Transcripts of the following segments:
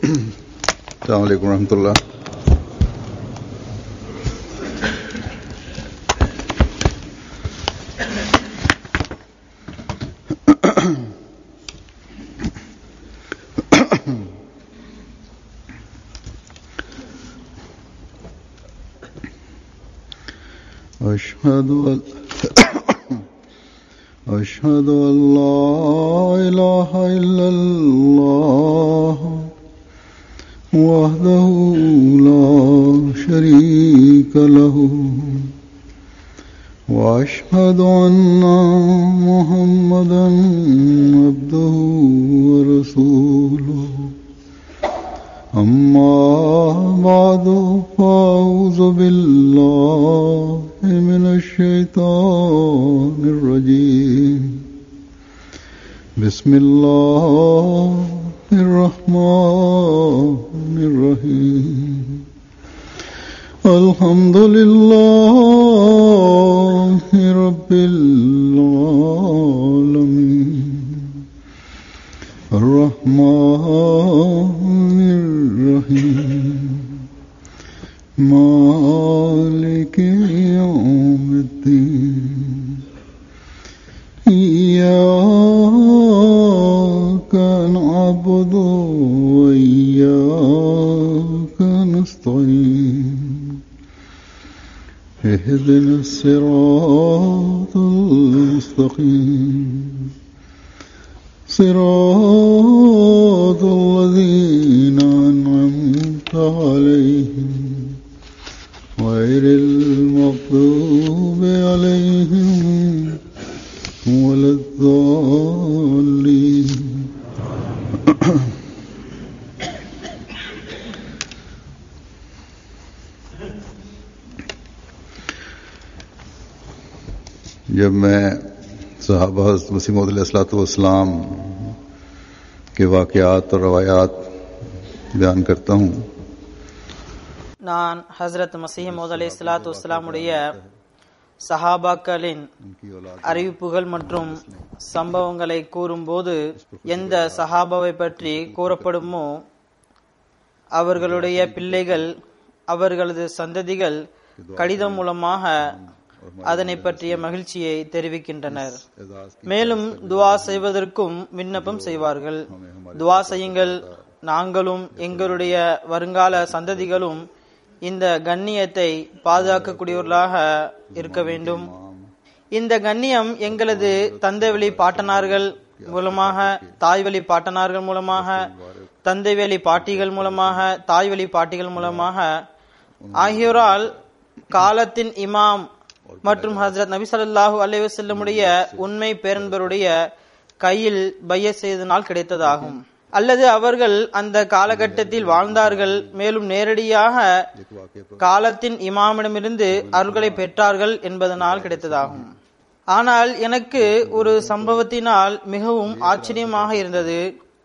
السلام عليكم ورحمة الله أشهد أن أشهد أن لا إله إلا الله وحده لا شريك له وأشهد أن محمدا عبده ورسوله أما بعد فأعوذ بالله من الشيطان الرجيم بسم الله الرحمن الرحيم الحمد لله رب العالمين الرحمن الرحيم مالك يوم الدين إياك نعبد وإياك نستعين اهدنا الصراط المستقيم صراط الذين أنعمت عليهم غير المغضوب عليهم ولا الضالين जब मैं साहबा वसीम वसलाम के वाक़ात और रवायात बयान करता हूँ நான் ஹஸ்ரத் மசீமோத் அலி இஸ்லாத்து வஸ்லாமுடைய சஹாபாக்களின் அறிவிப்புகள் மற்றும் சம்பவங்களை கூறும்போது எந்த சஹாபாவை பற்றி கூறப்படுமோ அவர்களுடைய பிள்ளைகள் அவர்களது சந்ததிகள் கடிதம் மூலமாக அதனை பற்றிய மகிழ்ச்சியை தெரிவிக்கின்றனர் மேலும் துவா செய்வதற்கும் விண்ணப்பம் செய்வார்கள் துவா செய்யுங்கள் நாங்களும் எங்களுடைய வருங்கால சந்ததிகளும் இந்த கண்ணியத்தை பாதுகாக்கக்கூடியவர்களாக இருக்க வேண்டும் இந்த கண்ணியம் எங்களது தந்தை வழி பாட்டனார்கள் மூலமாக தாய் வழி பாட்டனார்கள் மூலமாக தந்தை வழி பாட்டிகள் மூலமாக தாய் வழி பாட்டிகள் மூலமாக ஆகியோரால் காலத்தின் இமாம் மற்றும் ஹசரத் நபி ஸல்லல்லாஹு அலைஹி வஸல்லமுடைய உண்மை பேரன்பருடைய கையில் பைய செய்தனால் கிடைத்ததாகும் அல்லது அவர்கள் அந்த காலகட்டத்தில் வாழ்ந்தார்கள் மேலும் நேரடியாக காலத்தின் இமாமிடமிருந்து அருள்களை பெற்றார்கள் என்பதனால் கிடைத்ததாகும் ஆனால் எனக்கு ஒரு சம்பவத்தினால் மிகவும் ஆச்சரியமாக இருந்தது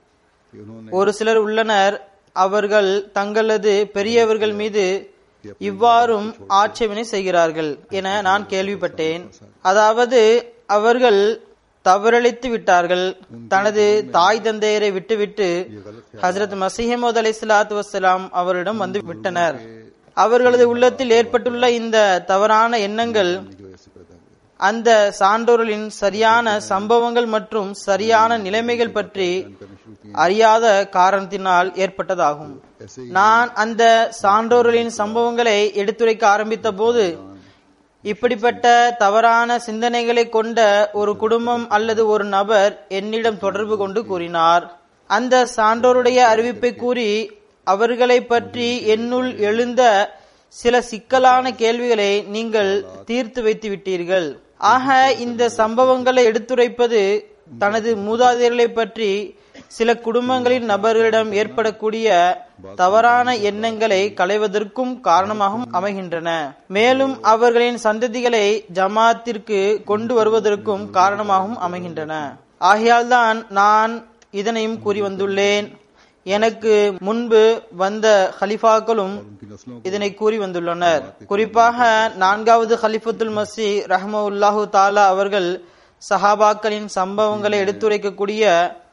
ஒரு சிலர் உள்ளனர் அவர்கள் தங்களது பெரியவர்கள் மீது இவ்வாறும் ஆட்சேபனை செய்கிறார்கள் என நான் கேள்விப்பட்டேன் அதாவது அவர்கள் தவறளித்து விட்டார்கள் தனது தாய் தந்தையரை விட்டுவிட்டு ஹசரத் மசீமது அலி சலாத்து வசலாம் அவரிடம் வந்து விட்டனர் அவர்களது உள்ளத்தில் ஏற்பட்டுள்ள இந்த தவறான எண்ணங்கள் அந்த சான்றோர்களின் சரியான சம்பவங்கள் மற்றும் சரியான நிலைமைகள் பற்றி அறியாத காரணத்தினால் ஏற்பட்டதாகும் நான் அந்த சான்றோர்களின் சம்பவங்களை எடுத்துரைக்க ஆரம்பித்த போது இப்படிப்பட்ட தவறான சிந்தனைகளை கொண்ட ஒரு குடும்பம் அல்லது ஒரு நபர் என்னிடம் தொடர்பு கொண்டு கூறினார் அந்த சான்றோருடைய அறிவிப்பை கூறி அவர்களை பற்றி என்னுள் எழுந்த சில சிக்கலான கேள்விகளை நீங்கள் தீர்த்து வைத்து விட்டீர்கள் ஆக இந்த சம்பவங்களை எடுத்துரைப்பது தனது மூதாதையர்களை பற்றி சில குடும்பங்களின் நபர்களிடம் ஏற்படக்கூடிய தவறான எண்ணங்களை களைவதற்கும் காரணமாகவும் அமைகின்றன மேலும் அவர்களின் சந்ததிகளை ஜமாத்திற்கு கொண்டு வருவதற்கும் காரணமாகவும் அமைகின்றன ஆகையால்தான் நான் இதனையும் கூறி வந்துள்ளேன் எனக்கு முன்பு வந்த ஹலிஃபாக்களும் இதனை கூறி வந்துள்ளனர் குறிப்பாக நான்காவது ஹலிஃபத்துல் மசி ரஹமவுல்லாஹு தாலா அவர்கள் சஹாபாக்களின் சம்பவங்களை எடுத்துரைக்கக்கூடிய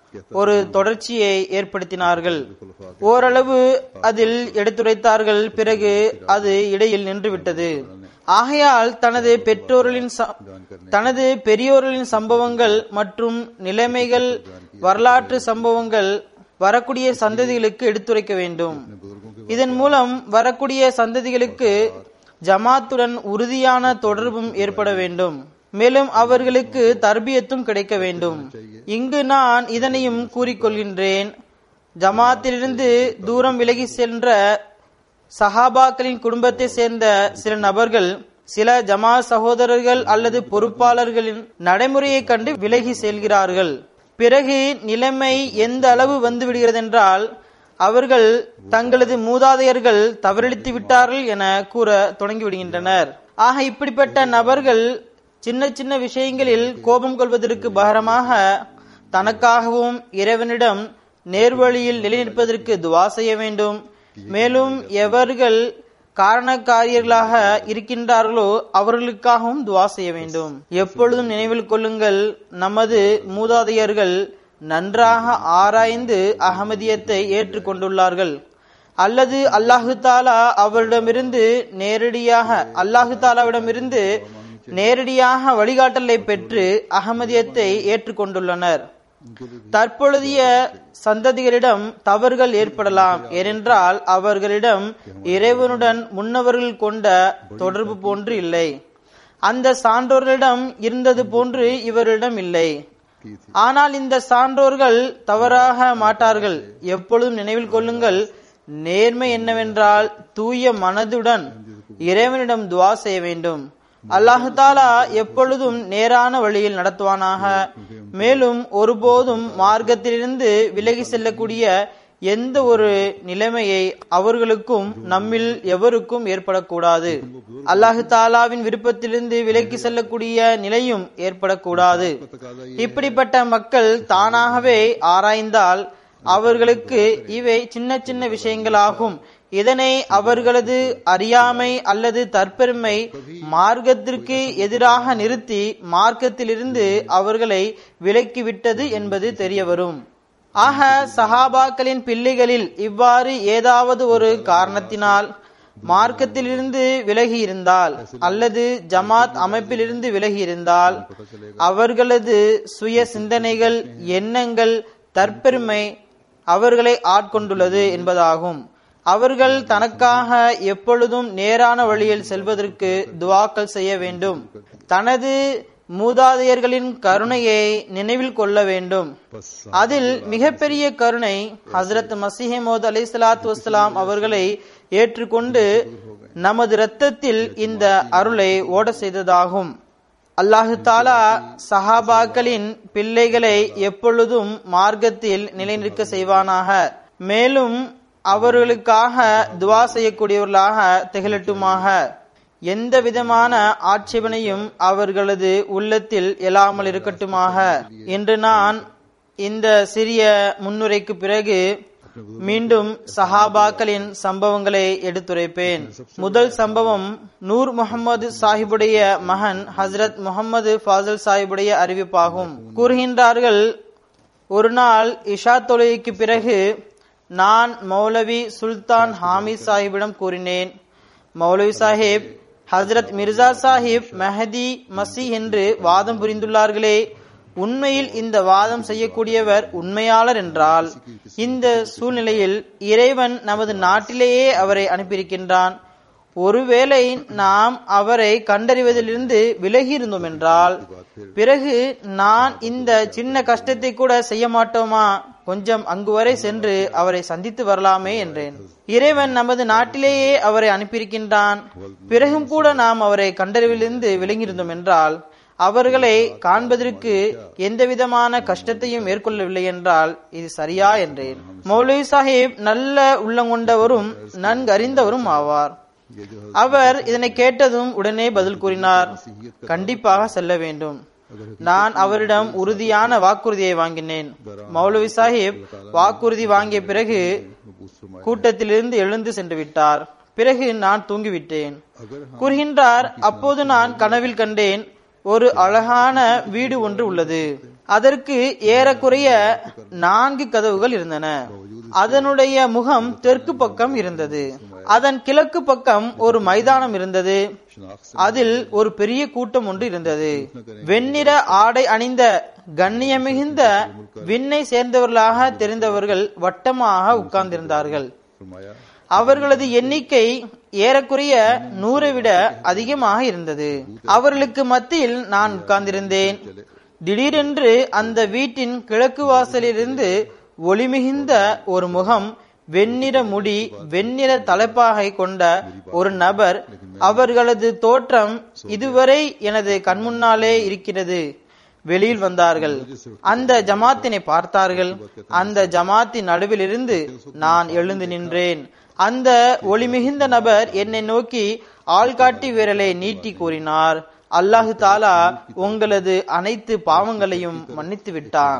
ஒரு தொடர்ச்சியை ஏற்படுத்தினார்கள் ஓரளவு அதில் எடுத்துரைத்தார்கள் பிறகு அது இடையில் நின்றுவிட்டது ஆகையால் தனது பெற்றோர்களின் ச- தனது பெரியோர்களின் சம்பவங்கள் மற்றும் நிலைமைகள் வரலாற்று சம்பவங்கள் வரக்கூடிய சந்ததிகளுக்கு எடுத்துரைக்க வேண்டும் இதன் மூலம் வரக்கூடிய சந்ததிகளுக்கு ஜமாத்துடன் உறுதியான தொடர்பும் ஏற்பட வேண்டும் மேலும் அவர்களுக்கு தர்பியத்தும் கிடைக்க வேண்டும் இங்கு நான் இதனையும் கூறிக்கொள்கின்றேன் ஜமாத்திலிருந்து தூரம் விலகி சென்ற சஹாபாக்களின் குடும்பத்தை சேர்ந்த சில நபர்கள் சில ஜமா சகோதரர்கள் அல்லது பொறுப்பாளர்களின் நடைமுறையை கண்டு விலகி செல்கிறார்கள் பிறகு நிலைமை எந்த அளவு வந்து விடுகிறதென்றால் அவர்கள் தங்களது மூதாதையர்கள் தவறளித்து விட்டார்கள் என கூற தொடங்கி விடுகின்றனர் ஆக இப்படிப்பட்ட நபர்கள் சின்ன சின்ன விஷயங்களில் கோபம் கொள்வதற்கு பகரமாக தனக்காகவும் இறைவனிடம் நேர்வழியில் நிலைநிற்பதற்கு துவா செய்ய வேண்டும் மேலும் எவர்கள் காரணக்காரியர்களாக இருக்கின்றார்களோ அவர்களுக்காகவும் துவா செய்ய வேண்டும் எப்பொழுதும் நினைவில் கொள்ளுங்கள் நமது மூதாதையர்கள் நன்றாக ஆராய்ந்து அகமதியத்தை ஏற்றுக்கொண்டுள்ளார்கள் அல்லது அல்லாஹு தாலா அவரிடமிருந்து நேரடியாக அல்லாஹு தாலாவிடமிருந்து நேரடியாக வழிகாட்டலை பெற்று அகமதியத்தை ஏற்றுக்கொண்டுள்ளனர் தற்பொழுதைய சந்ததிகளிடம் தவறுகள் ஏற்படலாம் ஏனென்றால் அவர்களிடம் இறைவனுடன் முன்னவர்கள் கொண்ட தொடர்பு போன்று இல்லை அந்த சான்றோர்களிடம் இருந்தது போன்று இவரிடம் இல்லை ஆனால் இந்த சான்றோர்கள் தவறாக மாட்டார்கள் எப்பொழுதும் நினைவில் கொள்ளுங்கள் நேர்மை என்னவென்றால் தூய மனதுடன் இறைவனிடம் துவா செய்ய வேண்டும் அல்லாஹு தாலா எப்பொழுதும் நேரான வழியில் நடத்துவானாக மேலும் ஒருபோதும் மார்க்கத்திலிருந்து விலகி செல்லக்கூடிய எந்த ஒரு நிலைமையை அவர்களுக்கும் நம்மில் எவருக்கும் ஏற்படக்கூடாது அல்லாஹு தாலாவின் விருப்பத்திலிருந்து விலக்கி செல்லக்கூடிய நிலையும் ஏற்படக்கூடாது இப்படிப்பட்ட மக்கள் தானாகவே ஆராய்ந்தால் அவர்களுக்கு இவை சின்ன சின்ன விஷயங்களாகும் இதனை அவர்களது அறியாமை அல்லது தற்பெருமை மார்க்கத்திற்கு எதிராக நிறுத்தி மார்க்கத்திலிருந்து அவர்களை விலக்கிவிட்டது என்பது தெரியவரும் ஆக சஹாபாக்களின் பிள்ளைகளில் இவ்வாறு ஏதாவது ஒரு காரணத்தினால் மார்க்கத்திலிருந்து விலகி இருந்தால் அல்லது ஜமாத் அமைப்பிலிருந்து விலகி இருந்தால் அவர்களது சுய சிந்தனைகள் எண்ணங்கள் தற்பெருமை அவர்களை ஆட்கொண்டுள்ளது என்பதாகும் அவர்கள் தனக்காக எப்பொழுதும் நேரான வழியில் செல்வதற்கு துவாக்கள் செய்ய வேண்டும் தனது மூதாதையர்களின் கருணையை நினைவில் கொள்ள வேண்டும் அதில் மிகப்பெரிய கருணை ஹசரத் மசிஹமோத் அலி சலாத்து வசலாம் அவர்களை ஏற்றுக்கொண்டு நமது இரத்தத்தில் இந்த அருளை ஓட செய்ததாகும் அல்லாஹு தாலா சஹாபாக்களின் பிள்ளைகளை எப்பொழுதும் மார்க்கத்தில் நிலைநிற்க செய்வானாக மேலும் அவர்களுக்காக துவா செய்யக்கூடியவர்களாக திகழட்டுமாக எந்த விதமான ஆட்சேபனையும் அவர்களது உள்ளத்தில் எழாமல் இருக்கட்டுமாக என்று நான் இந்த சிறிய முன்னுரைக்கு பிறகு மீண்டும் சஹாபாக்களின் சம்பவங்களை எடுத்துரைப்பேன் முதல் சம்பவம் நூர் முகமது சாஹிபுடைய மகன் ஹசரத் முகமது ஃபாசல் சாஹிபுடைய அறிவிப்பாகும் கூறுகின்றார்கள் ஒரு நாள் இஷா தொழுகைக்கு பிறகு நான் மௌலவி சுல்தான் ஹாமித் சாஹிபிடம் கூறினேன் மௌலவி சாஹிப் ஹசரத் மிர்சா சாஹிப் மெஹதி மசி என்று வாதம் புரிந்துள்ளார்களே உண்மையில் இந்த வாதம் செய்யக்கூடியவர் உண்மையாளர் என்றால் இந்த சூழ்நிலையில் இறைவன் நமது நாட்டிலேயே அவரை அனுப்பியிருக்கின்றான் ஒருவேளை நாம் அவரை கண்டறிவதிலிருந்து விலகி இருந்தோம் என்றால் பிறகு நான் இந்த சின்ன கஷ்டத்தை கூட செய்ய மாட்டோமா கொஞ்சம் அங்கு வரை சென்று அவரை சந்தித்து வரலாமே என்றேன் இறைவன் நமது நாட்டிலேயே அவரை அனுப்பியிருக்கின்றான் பிறகும் கூட நாம் அவரை கண்டறிவிலிருந்து விலகியிருந்தோம் என்றால் அவர்களை காண்பதற்கு எந்த விதமான கஷ்டத்தையும் மேற்கொள்ளவில்லை என்றால் இது சரியா என்றேன் மௌலவி சாஹிப் நல்ல உள்ளங்கொண்டவரும் நன்கறிந்தவரும் ஆவார் அவர் இதனை கேட்டதும் உடனே பதில் கூறினார் கண்டிப்பாக செல்ல வேண்டும் நான் அவரிடம் உறுதியான வாக்குறுதியை வாங்கினேன் மௌலவி சாஹிப் வாக்குறுதி வாங்கிய பிறகு கூட்டத்திலிருந்து எழுந்து சென்று விட்டார் பிறகு நான் தூங்கிவிட்டேன் கூறுகின்றார் அப்போது நான் கனவில் கண்டேன் ஒரு அழகான வீடு ஒன்று உள்ளது அதற்கு ஏறக்குறைய நான்கு கதவுகள் இருந்தன அதனுடைய முகம் தெற்கு பக்கம் இருந்தது அதன் கிழக்கு பக்கம் ஒரு மைதானம் இருந்தது அதில் ஒரு பெரிய கூட்டம் ஒன்று இருந்தது வெண்ணிற ஆடை அணிந்த கண்ணியமிகுந்த விண்ணை சேர்ந்தவர்களாக தெரிந்தவர்கள் வட்டமாக உட்கார்ந்திருந்தார்கள் फरमाया அவர்களது எண்ணிக்கை ஏறக்குறைய நூறை விட அதிகமாக இருந்தது அவர்களுக்கு மத்தியில் நான் உட்கார்ந்திருந்தேன் திடீரென்று அந்த வீட்டின் கிழக்கு வாசலிலிருந்து ஒளிமிகுந்த ஒரு முகம் வெண்ணிற முடி வெண்ணிற தலைப்பாகை கொண்ட ஒரு நபர் அவர்களது தோற்றம் இதுவரை எனது கண்முன்னாலே இருக்கிறது வெளியில் வந்தார்கள் அந்த ஜமாத்தினை பார்த்தார்கள் அந்த ஜமாத்தின் நடுவிலிருந்து நான் எழுந்து நின்றேன் அந்த ஒளிமிகுந்த நபர் என்னை நோக்கி ஆள்காட்டி விரலை நீட்டி கூறினார் அல்லாஹு தாலா உங்களது அனைத்து பாவங்களையும் மன்னித்து விட்டான்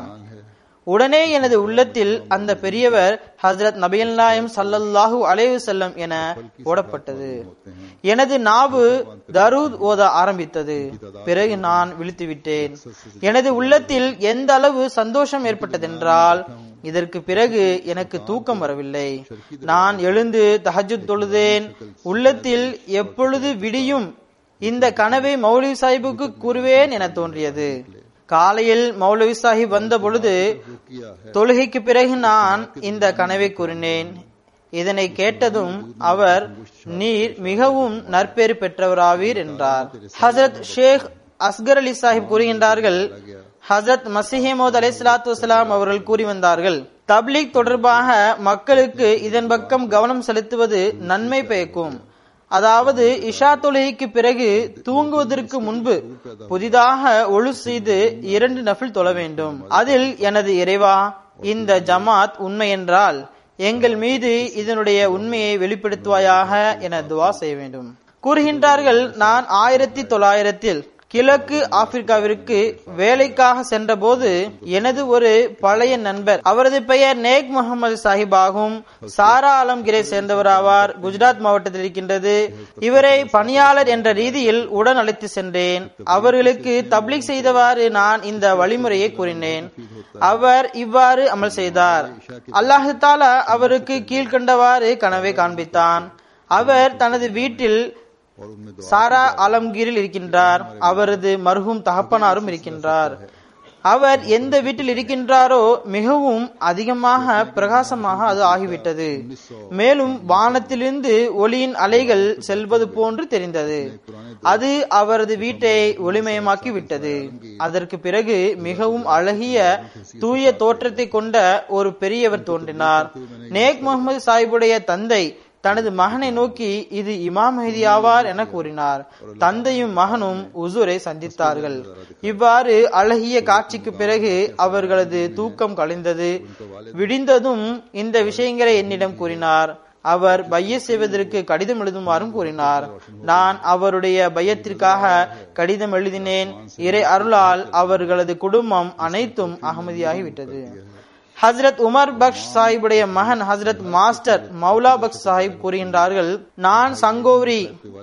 உடனே எனது உள்ளத்தில் அந்த பெரியவர் ஹசரத் நபியல் நாயம் சல்லல்லாஹு அலைஹி வஸல்லம் என போடப்பட்டது எனது நாவு தரூத் ஓத ஆரம்பித்தது பிறகு நான் விழித்து விட்டேன் எனது உள்ளத்தில் எந்த அளவு சந்தோஷம் ஏற்பட்டதென்றால் இதற்கு பிறகு எனக்கு தூக்கம் வரவில்லை நான் எழுந்து தஹஜுத் தொழுதேன் உள்ளத்தில் எப்பொழுது விடியும் இந்த கனவை மௌலவி சாஹிபுக்கு கூறுவேன் என தோன்றியது காலையில் மௌலவி சாஹிப் வந்த பொழுது தொழுகைக்கு பிறகு நான் இந்த கனவை கூறினேன் இதனை கேட்டதும் அவர் நீர் மிகவும் நற்பேறு பெற்றவராவீர் என்றார் ஹசரத் ஷேக் அஸ்கர் அலி சாஹிப் கூறுகின்றார்கள் ஹசரத் மசிஹமோத் அலை சலாத்து வசலாம் அவர்கள் கூறி வந்தார்கள் தப்லீக் தொடர்பாக மக்களுக்கு இதன் பக்கம் கவனம் செலுத்துவது நன்மை பயக்கும் அதாவது இஷா தொழுகைக்கு பிறகு தூங்குவதற்கு முன்பு புதிதாக ஒழு செய்து இரண்டு நஃபில் தொழ வேண்டும் அதில் எனது இறைவா இந்த ஜமாத் உண்மை என்றால் எங்கள் மீது இதனுடைய உண்மையை வெளிப்படுத்துவாயாக என துவா செய்ய வேண்டும் கூறுகின்றார்கள் நான் ஆயிரத்தி தொள்ளாயிரத்தில் கிழக்கு ஆப்பிரிக்காவிற்கு வேலைக்காக சென்றபோது எனது ஒரு பழைய நண்பர் அவரது பெயர் நேக் முகமது சாஹிப் ஆகும் சாரா ஆலம்கிரை சேர்ந்தவராவார் குஜராத் மாவட்டத்தில் இருக்கின்றது இவரை பணியாளர் என்ற ரீதியில் உடன் அழைத்து சென்றேன் அவர்களுக்கு தப்லீக் செய்தவாறு நான் இந்த வழிமுறையை கூறினேன் அவர் இவ்வாறு அமல் செய்தார் அல்லாஹு தாலா அவருக்கு கீழ்கண்டவாறு கனவை காண்பித்தான் அவர் தனது வீட்டில் और उनमें दुआ சாரா ஆலம்கீரில் இருக்கின்றார் அவரது மருகும் தகப்பனாரும் இருக்கின்றார் அவர் எந்த வீட்டில் இருக்கின்றாரோ மிகவும் அதிகமாக பிரகாசமாக அது ஆகிவிட்டது மேலும் வானத்திலிருந்து ஒளியின் அலைகள் செல்வது போன்று தெரிந்தது அது அவரது வீட்டை ஒளிமயமாக்கி விட்டது அதற்கு பிறகு மிகவும் அழகிய தூய தோற்றத்தை கொண்ட ஒரு பெரியவர் தோன்றினார் நேக் முகமது சாஹிபுடைய தந்தை தனது மகனை நோக்கி இது இமாம் மெஹதி ஆவார் என கூறினார் தந்தையும் மகனும் உசூரை சந்தித்தார்கள் இவ்வாறு அழகிய காட்சிக்கு பிறகு அவர்களது தூக்கம் கழிந்தது விடிந்ததும் இந்த விஷயங்களை என்னிடம் கூறினார் அவர் பைய செய்வதற்கு கடிதம் எழுதுமாறும் கூறினார் நான் அவருடைய பையத்திற்காக கடிதம் எழுதினேன் இறை அருளால் அவர்களது குடும்பம் அனைத்தும் அகமதியாகிவிட்டது ஹஸ்ரத் உமர் பக்ஷ் சாஹிபுடைய மகன் ஹஸ்ரத் மாஸ்டர் மௌலா பக்ஷ் சாஹிப் கூறுகின்றார்கள் நான் சங்கோரி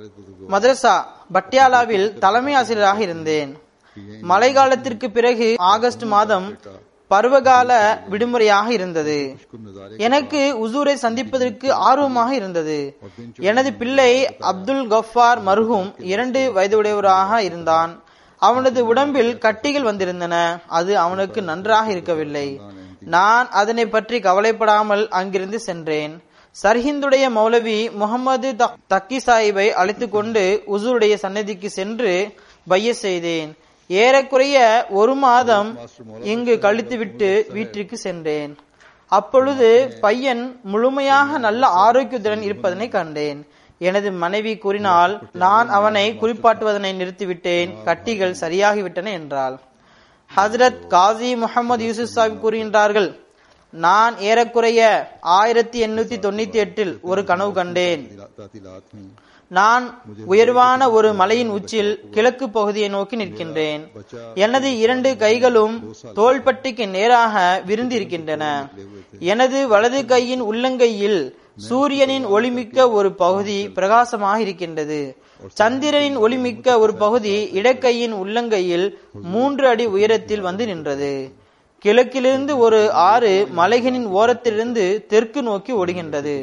மதரசா பட்டியாலாவில் தலைமை ஆசிரியராக இருந்தேன் மழைக்காலத்திற்கு பிறகு ஆகஸ்ட் மாதம் பருவகால விடுமுறையாக இருந்தது எனக்கு உசூரை சந்திப்பதற்கு ஆர்வமாக இருந்தது எனது பிள்ளை அப்துல் கஃபார் மர்ஹூம் இரண்டு வயதுடையவராக இருந்தான் அவனது உடம்பில் கட்டிகள் வந்திருந்தன அது அவனுக்கு நன்றாக இருக்கவில்லை நான் அதனை பற்றி கவலைப்படாமல் அங்கிருந்து சென்றேன் சர்ஹிந்துடைய மௌலவி முகமது தக்கி சாஹிபை அழைத்து கொண்டு உசூருடைய சன்னதிக்கு சென்று பைய செய்தேன் ஏறக்குறைய ஒரு மாதம் இங்கு கழித்துவிட்டு வீட்டிற்கு சென்றேன் அப்பொழுது பையன் முழுமையாக நல்ல ஆரோக்கியத்துடன் இருப்பதனை கண்டேன் எனது மனைவி கூறினால் நான் அவனை குறிப்பாட்டுவதனை நிறுத்திவிட்டேன் கட்டிகள் சரியாகிவிட்டன என்றாள் ஹசரத் காசி முகமது யூசுப் சாஹிப் கூறுகின்றார்கள் நான் ஏறக்குறைய ஆயிரத்தி எண்ணூத்தி தொண்ணூத்தி எட்டில் ஒரு கனவு கண்டேன் तातीलात हुई நான் உயர்வான ஒரு மலையின் உச்சில் கிழக்கு பகுதியை நோக்கி நிற்கின்றேன் எனது இரண்டு கைகளும் தோள்பட்டிக்கு நேராக விருந்திருக்கின்றன எனது வலது கையின் உள்ளங்கையில் சூரியனின் ஒளிமிக்க ஒரு பகுதி பிரகாசமாக இருக்கின்றது சந்திரனின் ஒளிமிக்க ஒரு பகுதி இடக்கையின் உள்ளங்கையில் மூன்று அடி உயரத்தில் வந்து நின்றது கிழக்கிலிருந்து ஒரு ஆறு மலைகளின் ஓரத்திலிருந்து தெற்கு நோக்கி ஓடுகின்றது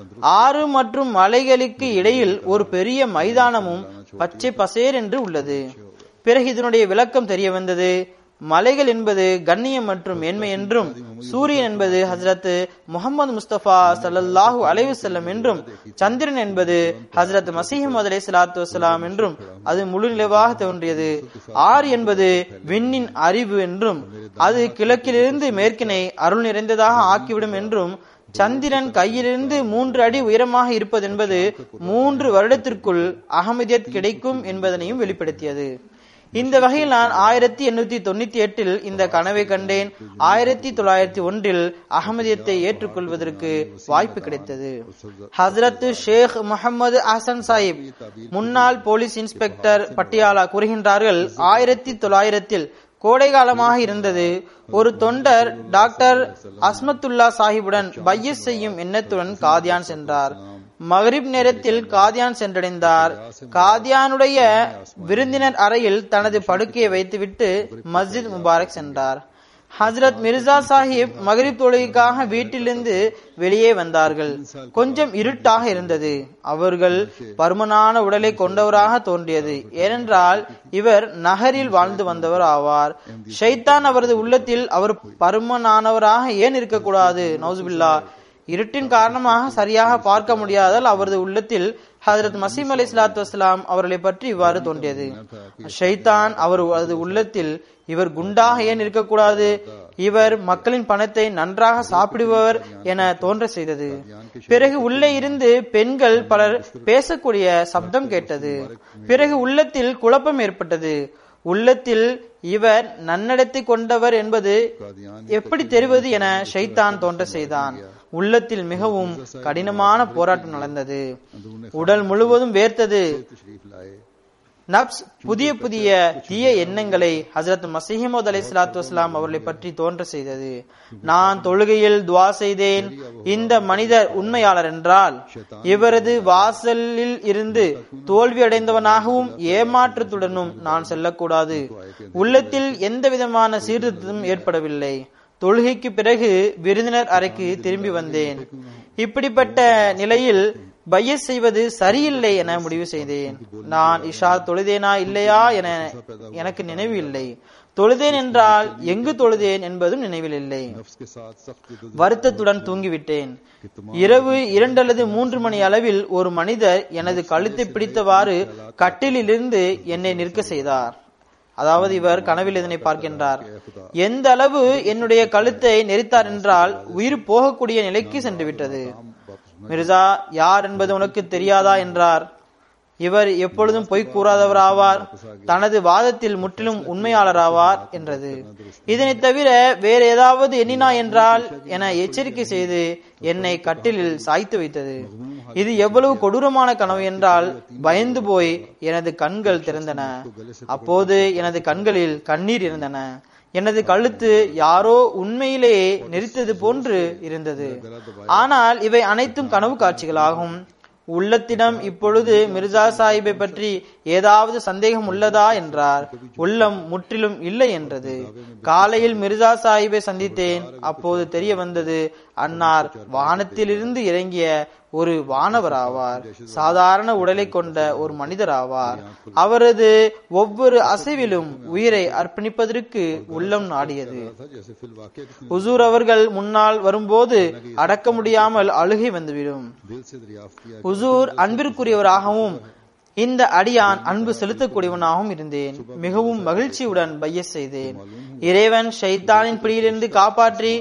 ஆறு மற்றும் மலைகளுக்கு இடையில் ஒரு பெரிய மைதானமும் பச்சை பசேர் என்று உள்ளது பிறகு இதனுடைய விளக்கம் தெரிய வந்தது மலைகள் என்பது கண்ணியம் மற்றும் மேன்மை என்றும் சூரியன் என்பது ஹசரத் முகமது முஸ்தபா சல்லல்லாஹு அலைவு செல்லம் என்றும் சந்திரன் என்பது ஹசரத் மசீஹமது அலை சலாத்து வசலாம் என்றும் அது முழு நிலவாக தோன்றியது ஆறு என்பது விண்ணின் அறிவு என்றும் அது கிழக்கிலிருந்து மேற்கினை அருள் நிறைந்ததாக ஆக்கிவிடும் என்றும் சந்திரன் கையிலிருந்து மூன்று அடி உயரமாக இருப்பதென்பது மூன்று வருடத்திற்குள் அகமதியத் கிடைக்கும் என்பதனையும் வெளிப்படுத்தியது இந்த வகையில் நான் ஆயிரத்தி எண்ணூத்தி தொண்ணூத்தி எட்டில் இந்த கனவை கண்டேன் ஆயிரத்தி தொள்ளாயிரத்தி ஒன்றில் அகமதியத்தை ஏற்றுக்கொள்வதற்கு வாய்ப்பு கிடைத்தது ஹசரத் ஷேக் முகமது அஹசன் சாஹிப் முன்னாள் போலீஸ் இன்ஸ்பெக்டர் பட்டியாலா கூறுகின்றார்கள் ஆயிரத்தி தொள்ளாயிரத்தில் கோடை காலமாக இருந்தது ஒரு தொண்டர் டாக்டர் அஸ்மத்துல்லா சாஹிபுடன் பையஸ் செய்யும் எண்ணத்துடன் காதியான் சென்றார் மகரிப் நேரத்தில் காதியான் சென்றடைந்தார் காதியானுடைய விருந்தினர் அறையில் தனது படுக்கையை வைத்துவிட்டு மஸ்ஜித் முபாரக் சென்றார் ஹசரத் மிர்சா சாஹிப் மகரிப் தொழுகைக்காக வீட்டிலிருந்து வெளியே வந்தார்கள் கொஞ்சம் இருட்டாக இருந்தது அவர்கள் பருமனான உடலை கொண்டவராக தோன்றியது ஏனென்றால் இவர் நகரில் வாழ்ந்து வந்தவர் ஆவார் ஷைத்தான் அவரது உள்ளத்தில் அவர் பருமனானவராக ஏன் இருக்கக்கூடாது நௌசுபில்லா இருட்டின் காரணமாக சரியாக பார்க்க முடியாதால் அவரது உள்ளத்தில் ஹசரத் மசீம் அலி இஸ்லாத்து வஸ்லாம் அவர்களை பற்றி இவ்வாறு தோன்றியது ஷைத்தான் அவரது உள்ளத்தில் இவர் குண்டாக ஏன் இருக்கக்கூடாது இவர் மக்களின் பணத்தை நன்றாக சாப்பிடுபவர் என தோன்ற செய்தது பிறகு உள்ளே இருந்து பெண்கள் பலர் பேசக்கூடிய சப்தம் கேட்டது பிறகு உள்ளத்தில் குழப்பம் ஏற்பட்டது உள்ளத்தில் இவர் நன்னடத்தை கொண்டவர் என்பது எப்படி தெரிவது என ஷைத்தான் தோன்ற செய்தான் உள்ளத்தில் மிகவும் கடினமான போராட்டம் நடந்தது உடல் முழுவதும் வேர்த்தது तशरीफ लाए நப்ஸ் புதிய புதிய தீய எண்ணங்களை ஹசரத் மசீமது அலை சலாத்து வஸ்லாம் அவர்களை பற்றி தோன்ற செய்தது நான் தொழுகையில் துவா செய்தேன் இந்த மனிதர் உண்மையாளர் என்றால் இவரது வாசலில் இருந்து தோல்வி அடைந்தவனாகவும் ஏமாற்றத்துடனும் நான் செல்லக்கூடாது உள்ளத்தில் எந்த விதமான சீர்திருத்தமும் ஏற்படவில்லை தொழுகைக்கு பிறகு விருந்தினர் அறைக்கு திரும்பி வந்தேன் இப்படிப்பட்ட நிலையில் பையஸ் செய்வது சரியில்லை என முடிவு செய்தேன் நான் இஷா தொழுதேனா இல்லையா என எனக்கு நினைவு இல்லை தொழுதேன் என்றால் எங்கு தொழுதேன் என்பதும் நினைவில் இல்லை नफ्स के साथ सख्त जदोजहद வருத்தத்துடன் தூங்கிவிட்டேன் இரவு இரண்டு அல்லது மூன்று மணி அளவில் ஒரு மனிதர் எனது கழுத்தை பிடித்தவாறு கட்டிலிருந்து என்னை நிற்க செய்தார் அதாவது இவர் கனவில் இதனை பார்க்கின்றார் எந்த அளவு என்னுடைய கழுத்தை நெரித்தார் என்றால் உயிர் போகக்கூடிய நிலைக்கு சென்று விட்டது மிர்சா யார் என்பது உனக்கு தெரியாதா என்றார் இவர் எப்பொழுதும் பொய் கூறாதவர் ஆவார் தனது வாதத்தில் முற்றிலும் உண்மையாளர் ஆவார் என்றது இதனை தவிர வேறு ஏதாவது எண்ணினா என்றால் என எச்சரிக்கை செய்து என்னை கட்டிலில் சாய்த்து வைத்தது இது எவ்வளவு கொடூரமான கனவு என்றால் பயந்து போய் எனது கண்கள் திறந்தன அப்போது எனது கண்களில் கண்ணீர் இருந்தன எனது கழுத்து யாரோ உண்மையிலேயே நெரித்தது போன்று இருந்தது ஆனால் இவை அனைத்தும் கனவு காட்சிகளாகும் உள்ளத்திடம் இப்பொழுது மிர்சா சாஹிப்பை பற்றி ஏதாவது சந்தேகம் உள்ளதா என்றார் உள்ளம் முற்றிலும் இல்லை என்றது காலையில் மிர்சா சாஹிப்பை சந்தித்தேன் அப்போது தெரிய வந்தது அன்னார் வானத்திலிருந்து இறங்கிய ஒரு வானவர் ஆவார் சாதாரண உடலை கொண்ட ஒரு மனிதர் ஆவார் அவரது ஒவ்வொரு அசைவிலும் உயிரை அர்ப்பணிப்பதற்கு உள்ளம் நாடியது था जैसे फिल वाकया किसी ஹுசூர் அவர்கள் முன்னால் வரும்போது அடக்க முடியாமல் அழுகை வந்துவிடும் दिल से दरियाफ्त किया ஹுசூர் அன்பிற்குரியவராகவும் இந்த அடியான் அன்பு செலுத்தக்கூடியவனாகவும் இருந்தேன் மிகவும் மகிழ்ச்சியுடன் பைய செய்தேன் இறைவன் ஷைத்தானின் பிடியிலிருந்து காப்பாற்றி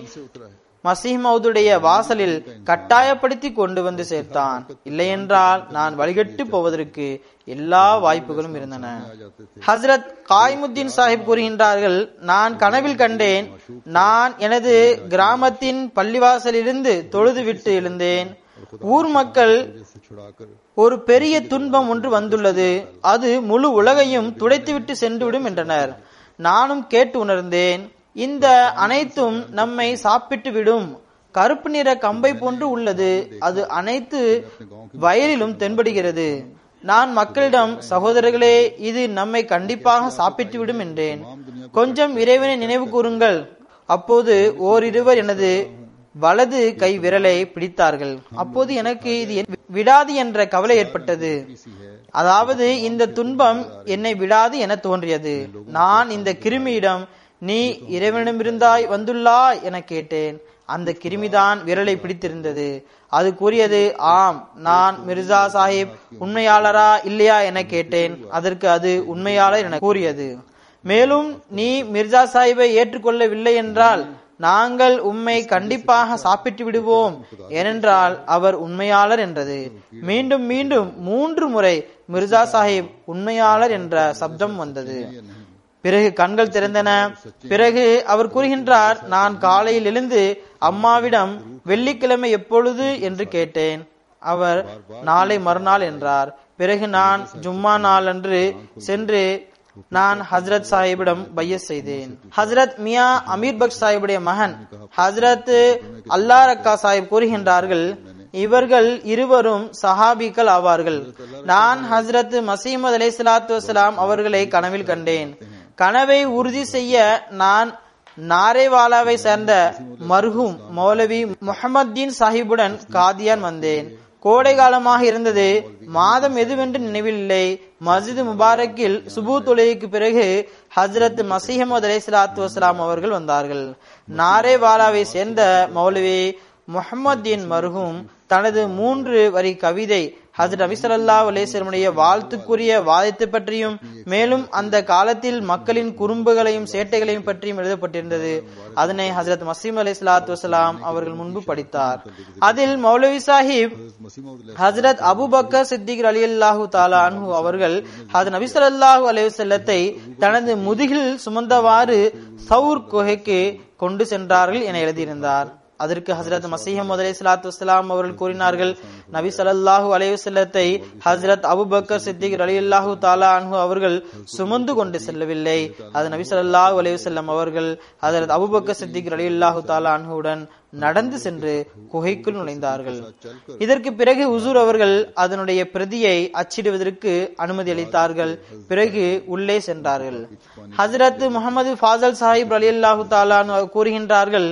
மசீஹ் மவுதுடைய வாசலில் கட்டாயப்படுத்தி கொண்டு வந்து சேர்த்தான் இல்லையென்றால் நான் வழிகட்டு போவதற்கு எல்லா வாய்ப்புகளும் இருந்தன ஹஸ்ரத் காய்முத்தீன் சாஹிப் கூறுகின்றார்கள் நான் கனவில் கண்டேன் நான் எனது கிராமத்தின் பள்ளிவாசலிலிருந்து தொழுது விட்டு எழுந்தேன் ஊர் மக்கள் से छुड़ाकर ஒரு பெரிய துன்பம் ஒன்று வந்துள்ளது அது முழு உலகையும் துடைத்துவிட்டு சென்றுவிடும் என்றனர் நானும் கேட்டு உணர்ந்தேன் இந்த அனைத்தும் நம்மை சாப்பிட்டு விடும் கருப்பு நிற கம்பை போன்று உள்ளது அது அனைத்து வயலிலும் தென்படுகிறது நான் மக்களிடம் சகோதரர்களே இது நம்மை கண்டிப்பாக சாப்பிட்டுவிடும் என்றேன் கொஞ்சம் இறைவனை நினைவு கூறுங்கள் அப்போது ஓரிருவர் எனது வலது கை விரலை பிடித்தார்கள் அப்போது எனக்கு இது என் விடாது என்ற கவலை ஏற்பட்டது அதாவது இந்த துன்பம் என்னை விடாது என தோன்றியது நான் இந்த கிருமியிடம் நீ இறைவனிடமிருந்தாய் வந்துள்ளாய் என கேட்டேன் அந்த கிருமிதான் விரலை பிடித்திருந்தது அது கூறியது ஆம் நான் மிர்சா சாஹிப் உண்மையாளரா இல்லையா என கேட்டேன் அதற்கு அது உண்மையாளர் என கூறியது மேலும் நீ மிர்சா சாஹிப்பை ஏற்றுக்கொள்ளவில்லை என்றால் நாங்கள் உம்மை கண்டிப்பாக சாப்பிட்டு விடுவோம் ஏனென்றால் அவர் உண்மையாளர் என்றது மீண்டும் மீண்டும் மூன்று முறை மிர்சா சாஹிப் உண்மையாளர் என்ற சப்தம் வந்தது பிறகு கண்கள் திறந்தன பிறகு அவர் கூறுகின்றார் நான் காலையில் எழுந்து அம்மாவிடம் வெள்ளிக்கிழமை எப்பொழுது என்று கேட்டேன் அவர் நாளை மறுநாள் என்றார் பிறகு நான் ஜும்மா நாள் அன்று சென்று நான் ஹசரத் சாஹிபிடம் பையஸ் செய்தேன் ஹசரத் மியா அமீர் பக்ஷ் சாஹிபுடைய மகன் ஹசரத் அல்லா ரக்கா சாஹிப் கூறுகின்றார்கள் இவர்கள் இருவரும் சஹாபிகள் ஆவார்கள் நான் ஹசரத் மசீமது அலை சலாத்து வசலாம் அவர்களை கனவில் கண்டேன் கனவை உறுதி செய்ய நான் நாரேவாலாவை சேர்ந்த மர்ஹூம் மௌலவி முஹம்மத்தீன் சாஹிபுடன் காதியான் வந்தேன் கோடை காலமாக இருந்தது மாதம் எதுவென்று நினைவில் இல்லை மஸ்ஜித் முபாரக்கில் சுபு தொழுகைக்கு பிறகு ஹஜரத் மசீஹமது அலை சலாத்து வசலாம் அவர்கள் வந்தார்கள் நாரேவாலாவை சேர்ந்த மௌலவி முஹம்மதீன் மர்ஹூம் தனது மூன்று வரி கவிதை ஹசரத் அபிசல்லா அலேசரமுடைய வாழ்த்துக்குரிய வாதத்தை பற்றியும் மேலும் அந்த காலத்தில் மக்களின் குறும்புகளையும் சேட்டைகளையும் பற்றியும் எழுதப்பட்டிருந்தது அதனை ஹசரத் மசீம் அலி சலாத்து வசலாம் அவர்கள் முன்பு படித்தார் அதில் மௌலவி சாஹிப் ஹசரத் அபுபக்கர் சித்திக் அலி அல்லாஹூ தாலா அன்ஹு அவர்கள் ஹசரத் நபிசல்லாஹூ அலைவசல்லத்தை தனது முதுகில் சுமந்தவாறு சவுர் குகைக்கு கொண்டு சென்றார்கள் என எழுதியிருந்தார் அதற்கு ஹசரத் மசீஹம் அலை சலாத்து வலாம் அவர்கள் கூறினார்கள் நபி சல்லாஹூ அலையுசல்லத்தை ஹசரத் அபுபக்கர் சித்திக் அலி அல்லாஹூ தாலா அன்ஹு அவர்கள் சுமந்து கொண்டு செல்லவில்லை அது நபி சல்லாஹூ அலையுசல்லம் அவர்கள் ஹசரத் அபுபக்கர் சித்திக் அலி அல்லாஹூ தாலா அன்ஹுடன் நடந்து சென்று குகைக்குள் நுழைந்தார்கள் இதற்கு பிறகு உசூர் அவர்கள் அதனுடைய பிரதியை அச்சிடுவதற்கு அனுமதி அளித்தார்கள் பிறகு உள்ளே சென்றார்கள் ஹசரத் முகமது ஃபாசல் சாஹிப் அலி அல்லாஹூ தாலான் கூறுகின்றார்கள்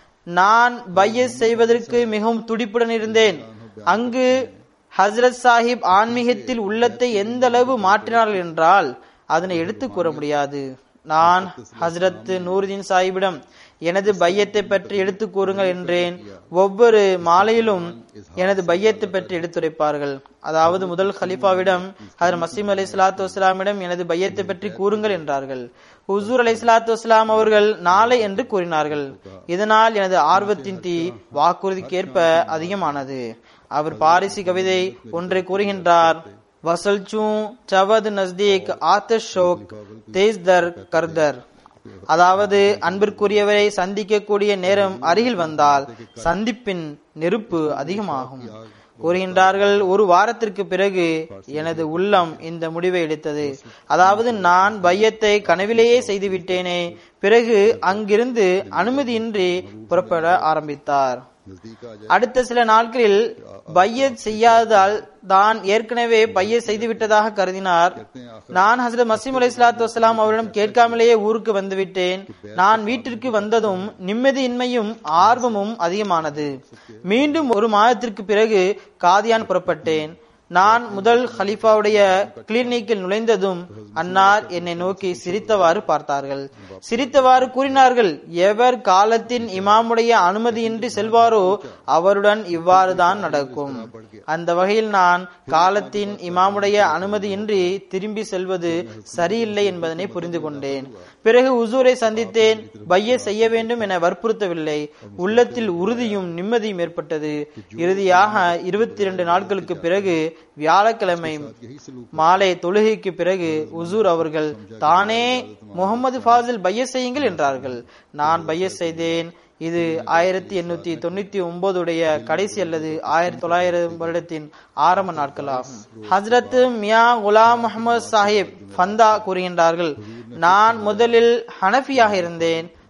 நான் பையஸ் செய்வதற்கு மிகவும் துடிப்புடன் இருந்தேன் அங்கு ஹசரத் சாஹிப் ஆன்மீகத்தில் உள்ளத்தை எந்த அளவு மாற்றினார்கள் என்றால் அதனை எடுத்து கூற முடியாது நான் ஹசரத் நூருதீன் சாஹிபிடம் எனது பையத்தை பற்றி எடுத்து கூறுங்கள் என்றேன் ஒவ்வொரு மாலையிலும் எனது பையத்தை பற்றி எடுத்துரைப்பார்கள் அதாவது முதல் ஹலிஃபாவிடம் ஹதர் மசீம் அலி சலாத்து வஸ்லாமிடம் எனது பையத்தை பற்றி கூறுங்கள் என்றார்கள் ஹுசூர் அலி சலாத்து வஸ்லாம் அவர்கள் நாளை என்று கூறினார்கள் இதனால் எனது ஆர்வத்தின் தீ வாக்குறுதிக்கேற்ப அதிகமானது அவர் பாரிசி கவிதை ஒன்றை கூறுகின்றார் வசல்சூ சவத் நஸ்தீக் ஆத்தஷ் ஷோக் தேஸ் தர் கர்தர் அதாவது அன்பிற்குரியவரை சந்திக்கக்கூடிய நேரம் அருகில் வந்தால் சந்திப்பின் நெருப்பு அதிகமாகும் கூறுகின்றார்கள் ஒரு வாரத்திற்கு பிறகு எனது உள்ளம் இந்த முடிவை எடுத்தது அதாவது நான் பையத்தை கனவிலேயே செய்துவிட்டேனே பிறகு அங்கிருந்து அனுமதியின்றி புறப்பட ஆரம்பித்தார் அடுத்த சில நாட்களில் பையத் செய்யாததால் தான் ஏற்கனவே பையத் செய்துவிட்டதாக கருதினார் நான் ஹசரத் மசீம் அலி சலாத்து வசலாம் அவரிடம் கேட்காமலேயே ஊருக்கு வந்துவிட்டேன் நான் வீட்டிற்கு வந்ததும் நிம்மதியின்மையும் ஆர்வமும் அதிகமானது மீண்டும் ஒரு மாதத்திற்கு பிறகு காதியான் புறப்பட்டேன் நான் முதல் ஹலீஃபாவுடைய கிளினிக்கில் நுழைந்ததும் அன்னார் என்னை நோக்கி சிரித்தவாறு பார்த்தார்கள் சிரித்தவாறு கூறினார்கள் எவர் காலத்தின் இமாமுடைய அனுமதியின்றி செல்வாரோ அவருடன் இவ்வாறு தான் நடக்கும் அந்த வகையில் நான் காலத்தின் இமாமுடைய அனுமதியின்றி திரும்பி செல்வது சரியில்லை என்பதனை புரிந்து கொண்டேன் பிறகு உசூரை சந்தித்தேன் பைய செய்ய வேண்டும் என வற்புறுத்தவில்லை உள்ளத்தில் உறுதியும் நிம்மதியும் ஏற்பட்டது இறுதியாக இருபத்தி இரண்டு நாட்களுக்கு பிறகு வியாழக்கிழமை மாலை தொழுகைக்கு பிறகு உசூர் அவர்கள் தானே முகமது ஃபாசில் பைய செய்யுங்கள் என்றார்கள் நான் பைய செய்தேன் இது ஆயிரத்தி எண்ணூத்தி தொண்ணூத்தி ஒன்பதுடைய கடைசி அல்லது ஆயிரத்தி தொள்ளாயிரம் வருடத்தின் ஆரம்ப நாட்களாகும் ஹசரத் மியா குலாம் முகமது சாஹிப் ஃபந்தா கூறுகின்றார்கள் நான் முதலில் ஹனஃபியாக இருந்தேன்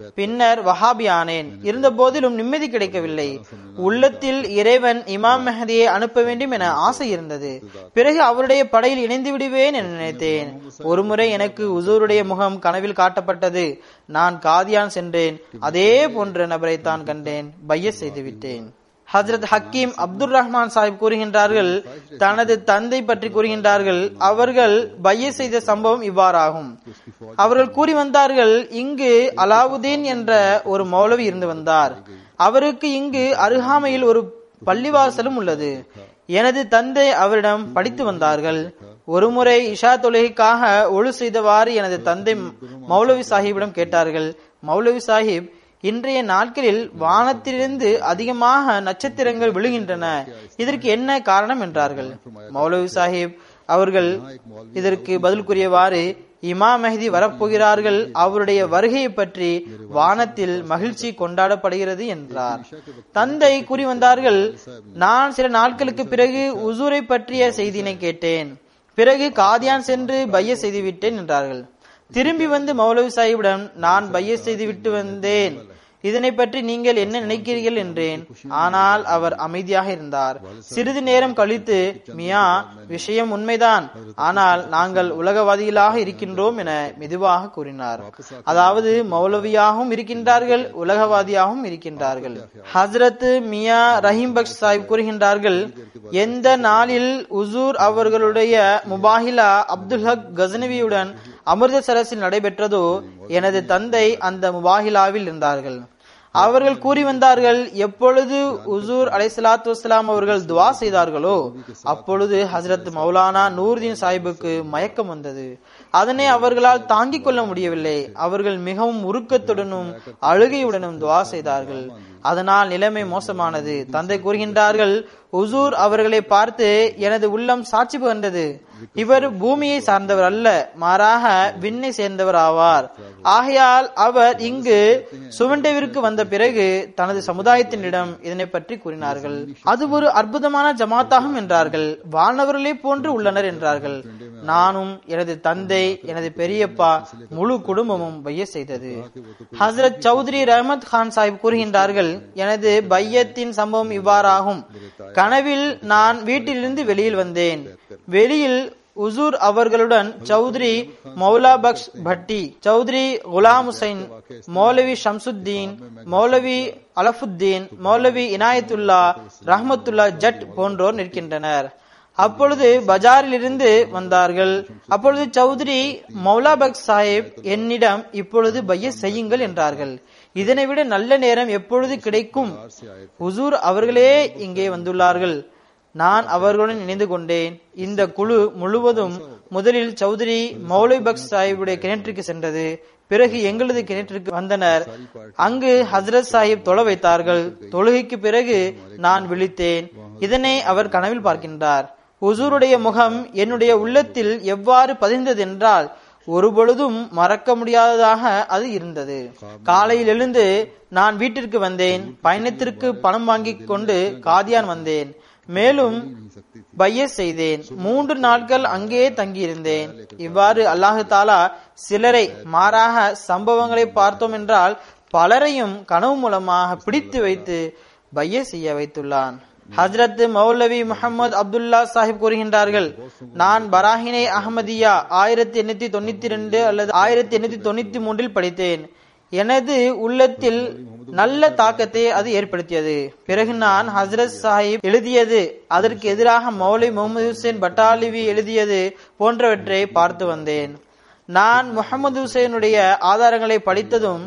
பின்னர் வஹாபி ஆனேன் இருந்த போதிலும் நிம்மதி கிடைக்கவில்லை உள்ளத்தில் இறைவன் இமாம் மெஹதியை அனுப்ப வேண்டும் என ஆசை இருந்தது பிறகு அவருடைய படையில் இணைந்து விடுவேன் என நினைத்தேன் ஒருமுறை எனக்கு உசூருடைய முகம் கனவில் காட்டப்பட்டது நான் காதியான் சென்றேன் அதே போன்ற நபரை தான் கண்டேன் பைய செய்து விட்டேன் ஹஜரத் ஹக்கீம் அப்துல் ரஹ்மான் சாஹிப் கூறுகின்றார்கள் தனது தந்தை பற்றி கூறுகின்றார்கள் அவர்கள் பைய செய்த சம்பவம் இவ்வாறாகும் அவர்கள் கூறி வந்தார்கள் இங்கு அலாவுதீன் என்ற ஒரு மௌலவி இருந்து வந்தார் அவருக்கு இங்கு அருகாமையில் ஒரு பள்ளிவாசலும் உள்ளது எனது தந்தை அவரிடம் படித்து வந்தார்கள் ஒருமுறை இஷா தொழுகைக்காக ஒழு செய்தவாறு எனது தந்தை மௌலவி சாஹிப்பிடம் கேட்டார்கள் மௌலவி சாஹிப் இன்றைய நாட்களில் வானத்திலிருந்து அதிகமாக நட்சத்திரங்கள் விழுகின்றன இதற்கு என்ன காரணம் என்றார்கள் மௌலவி சாஹிப் அவர்கள் இதற்கு பதில் கூறியவாறு இமா மெஹதி வரப்போகிறார்கள் அவருடைய வருகையை பற்றி வானத்தில் மகிழ்ச்சி கொண்டாடப்படுகிறது என்றார் தந்தை கூறி வந்தார்கள் நான் சில நாட்களுக்கு பிறகு உசூரை பற்றிய செய்தியினை கேட்டேன் பிறகு காதியான் சென்று பைய செய்து விட்டேன் என்றார்கள் திரும்பி வந்து மௌலவி சாஹிபிடம் நான் பைய செய்து விட்டு வந்தேன் இதனை பற்றி நீங்கள் என்ன நினைக்கிறீர்கள் என்றேன் ஆனால் அவர் அமைதியாக இருந்தார் சிறிது நேரம் கழித்து மியா விஷயம் உண்மைதான் ஆனால் நாங்கள் உலகவாதிகளாக இருக்கின்றோம் என மெதுவாக கூறினார் அதாவது மௌலவியாகவும் இருக்கின்றார்கள் உலகவாதியாகவும் இருக்கின்றார்கள் ஹசரத் மியா ரஹீம் பக்ஷ் சாஹிப் கூறுகின்றார்கள் எந்த நாளில் உசூர் அவர்களுடைய முபாஹிலா அப்துல் ஹக் கசனவியுடன் அமிர்தசரஸில் நடைபெற்றதோ எனது தந்தை அந்த முபாஹிலாவில் இருந்தார்கள் அவர்கள் கூறி வந்தார்கள் எப்பொழுது உசூர் அலைசலாத்து வஸ்லாம் அவர்கள் துவா செய்தார்களோ அப்பொழுது ஹசரத் மௌலானா நூர்தீன் சாஹிபுக்கு மயக்கம் வந்தது அதனை அவர்களால் தாங்கிக் கொள்ள முடியவில்லை அவர்கள் மிகவும் உருக்கத்துடனும் அழுகையுடனும் துவா செய்தார்கள் அதனால் நிலைமை மோசமானது தந்தை கூறுகின்றார்கள் உசூர் அவர்களை பார்த்து எனது உள்ளம் சாட்சி பகிர்ந்தது இவர் பூமியை சார்ந்தவர் அல்ல மாறாக விண்ணை சேர்ந்தவர் ஆவார் ஆகையால் அவர் இங்கு சுவண்டவிற்கு வந்த பிறகு தனது சமுதாயத்தினிடம் இதனை பற்றி கூறினார்கள் அது ஒரு அற்புதமான ஜமாத்தாகும் என்றார்கள் வானவர்களே போன்று உள்ளனர் என்றார்கள் நானும் எனது தந்தை எனது பெரியப்பா முழு குடும்பமும் பைய செய்தது ஹசரத் சௌத்ரி ரஹமத் கான் சாஹிப் கூறுகின்றார்கள் எனது பையத்தின் சம்பவம் இவ்வாறாகும் கனவில் நான் வீட்டிலிருந்து வெளியில் வந்தேன் வெளியில் உசூர் அவர்களுடன் சௌத்ரி மௌலா பக்ஷ் பட்டி சௌத்ரி குலாம் ஹுசைன் மௌலவி ஷம்சுத்தீன் மௌலவி அலஃபுத்தீன் மௌலவி இனாயத்துல்லா ரஹமத்துல்லா ஜட் போன்றோர் நிற்கின்றனர் அப்பொழுது பஜாரில் இருந்து வந்தார்கள் அப்பொழுது சௌத்ரி மௌலா பக் சாஹிப் என்னிடம் இப்பொழுது பைய செய்யுங்கள் என்றார்கள் இதனை விட நல்ல நேரம் எப்பொழுது கிடைக்கும் உசூர் அவர்களே இங்கே வந்துள்ளார்கள் நான் அவர்களுடன் இணைந்து கொண்டேன் இந்த குழு முழுவதும் முதலில் சௌத்ரி மௌலை பக்ஸ் சாஹிபுடைய கிணற்றுக்கு சென்றது பிறகு எங்களது கிணற்றுக்கு வந்தனர் அங்கு ஹசரத் சாஹிப் தொழ வைத்தார்கள் தொழுகைக்கு பிறகு நான் விழித்தேன் இதனை அவர் கனவில் பார்க்கின்றார் உசூருடைய முகம் என்னுடைய உள்ளத்தில் எவ்வாறு பதிந்தது என்றால் ஒரு பொழுதும் மறக்க முடியாததாக அது இருந்தது காலையில் எழுந்து நான் வீட்டிற்கு வந்தேன் பயணத்திற்கு பணம் வாங்கிக் கொண்டு காதியான் வந்தேன் மேலும் பைய செய்தேன் மூன்று நாட்கள் அங்கேயே தங்கியிருந்தேன் இவ்வாறு அல்லாஹு தாலா சிலரை மாறாக சம்பவங்களை பார்த்தோம் என்றால் பலரையும் கனவு மூலமாக பிடித்து வைத்து பைய செய்ய வைத்துள்ளான் ஹஜரத் மௌலவி முகமது அப்துல்லா சாஹிப் கூறுகின்றார்கள் நான் பராஹினை அகமதியா ஆயிரத்தி எண்ணூத்தி தொண்ணூத்தி ரெண்டு அல்லது ஆயிரத்தி எண்ணூத்தி தொண்ணூத்தி மூன்றில் படித்தேன் எனது உள்ளத்தில் நல்ல தாக்கத்தை அது ஏற்படுத்தியது பிறகு நான் ஹசரத் சாஹிப் எழுதியது அதற்கு எதிராக மௌலை முகமது ஹுசேன் பட்டாலிவி எழுதியது போன்றவற்றை பார்த்து வந்தேன் நான் முகமது ஹுசேனுடைய ஆதாரங்களை படித்ததும்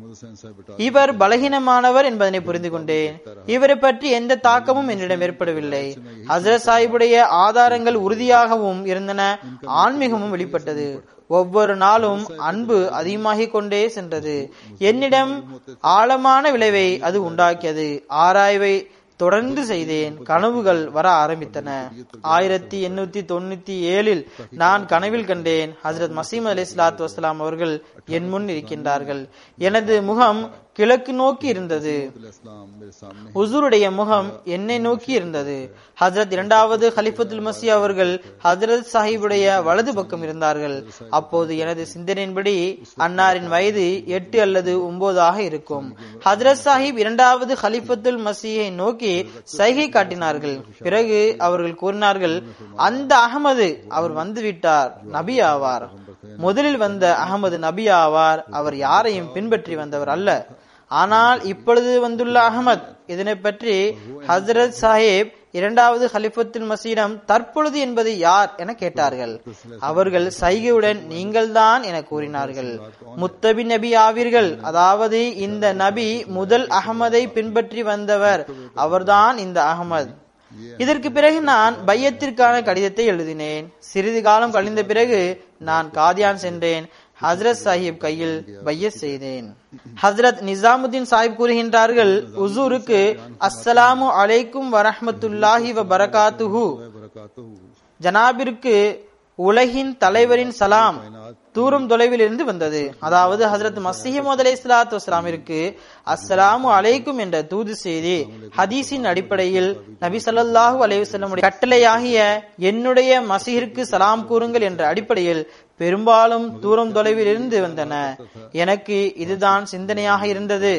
இவர் பலகீனமானவர் என்பதனை புரிந்து கொண்டேன் இவரை பற்றி எந்த தாக்கமும் என்னிடம் ஏற்படவில்லை ஹசரத் சாஹிபுடைய ஆதாரங்கள் உறுதியாகவும் இருந்தன ஆன்மீகமும் வெளிப்பட்டது ஒவ்வொரு நாளும் அன்பு அதிகமாகிக் கொண்டே சென்றது என்னிடம் ஆழமான விளைவை அது உண்டாக்கியது ஆராய்வை தொடர்ந்து செய்தேன் கனவுகள் வர ஆரம்பித்தன ஆயிரத்தி எண்ணூத்தி தொண்ணூத்தி ஏழில் நான் கனவில் கண்டேன் ஹசரத் மசீம் அலி சலாத்து வசலாம் அவர்கள் என் முன் இருக்கின்றார்கள் எனது முகம் கிழக்கு நோக்கி இருந்தது इस्लाम मेरे सामने உசூருடைய முகம் என்னை நோக்கி இருந்தது ஹஜரத் இரண்டாவது ஹலிஃபத்துல் மசி அவர்கள் ஹஜரத் சாஹிபுடைய வலது பக்கம் இருந்தார்கள் அப்போது எனது சிந்தனையின்படி அன்னாரின் வயது எட்டு அல்லது ஒன்பதாக இருக்கும் ஹஜரத் சாஹிப் இரண்டாவது ஹலிஃபத்துல் மசியை நோக்கி சைகை காட்டினார்கள் பிறகு அவர்கள் கூறினார்கள் அந்த அகமது அவர் வந்துவிட்டார் நபி ஆவார் முதலில் வந்த அகமது நபி ஆவார் அவர் யாரையும் பின்பற்றி வந்தவர் அல்ல ஆனால் இப்பொழுது வந்துள்ள அகமத் இதனை பற்றி ஹசரத் சாஹிப் இரண்டாவது ஹலிஃபத்துல் மசீடம் தற்பொழுது என்பது யார் என கேட்டார்கள் அவர்கள் சைகையுடன் நீங்கள்தான் என கூறினார்கள் முத்தபி நபி ஆவீர்கள் அதாவது இந்த நபி முதல் அகமதை பின்பற்றி வந்தவர் அவர்தான் இந்த அகமது இதற்கு பிறகு நான் பையத்திற்கான கடிதத்தை எழுதினேன் சிறிது காலம் கழிந்த பிறகு நான் காதியான் சென்றேன் ஹஸ்ரத் சாஹிப் கையில் பையத் செய்தேன் ஹஸ்ரத் நிசாமுதீன் சாஹிப் கூறுகின்றார்கள் உசூருக்கு அஸ்ஸலாமு அலைக்கும் வரஹ்மத்துல்லாஹி வ பரகாத்துஹு बरकातहू ஜனாபிற்கு உலகின் தலைவரின் சலாம் தூரம் தொலைவில் இருந்து வந்தது அதாவது ஹசரத் மசீமது அலை சலாத்து வஸ்லாமிற்கு அஸ்ஸலாமு அலைக்கும் என்ற தூது செய்தி ஹதீஸின் அடிப்படையில் நபி ஸல்லல்லாஹு அலைஹி வஸல்லம் கட்டளையாகிய என்னுடைய மசீஹிற்கு சலாம் கூறுங்கள் என்ற அடிப்படையில் பெரும்பாலும் தூரம் தொலைவில் இருந்து வந்தன எனக்கு இதுதான் சிந்தனையாக இருந்தது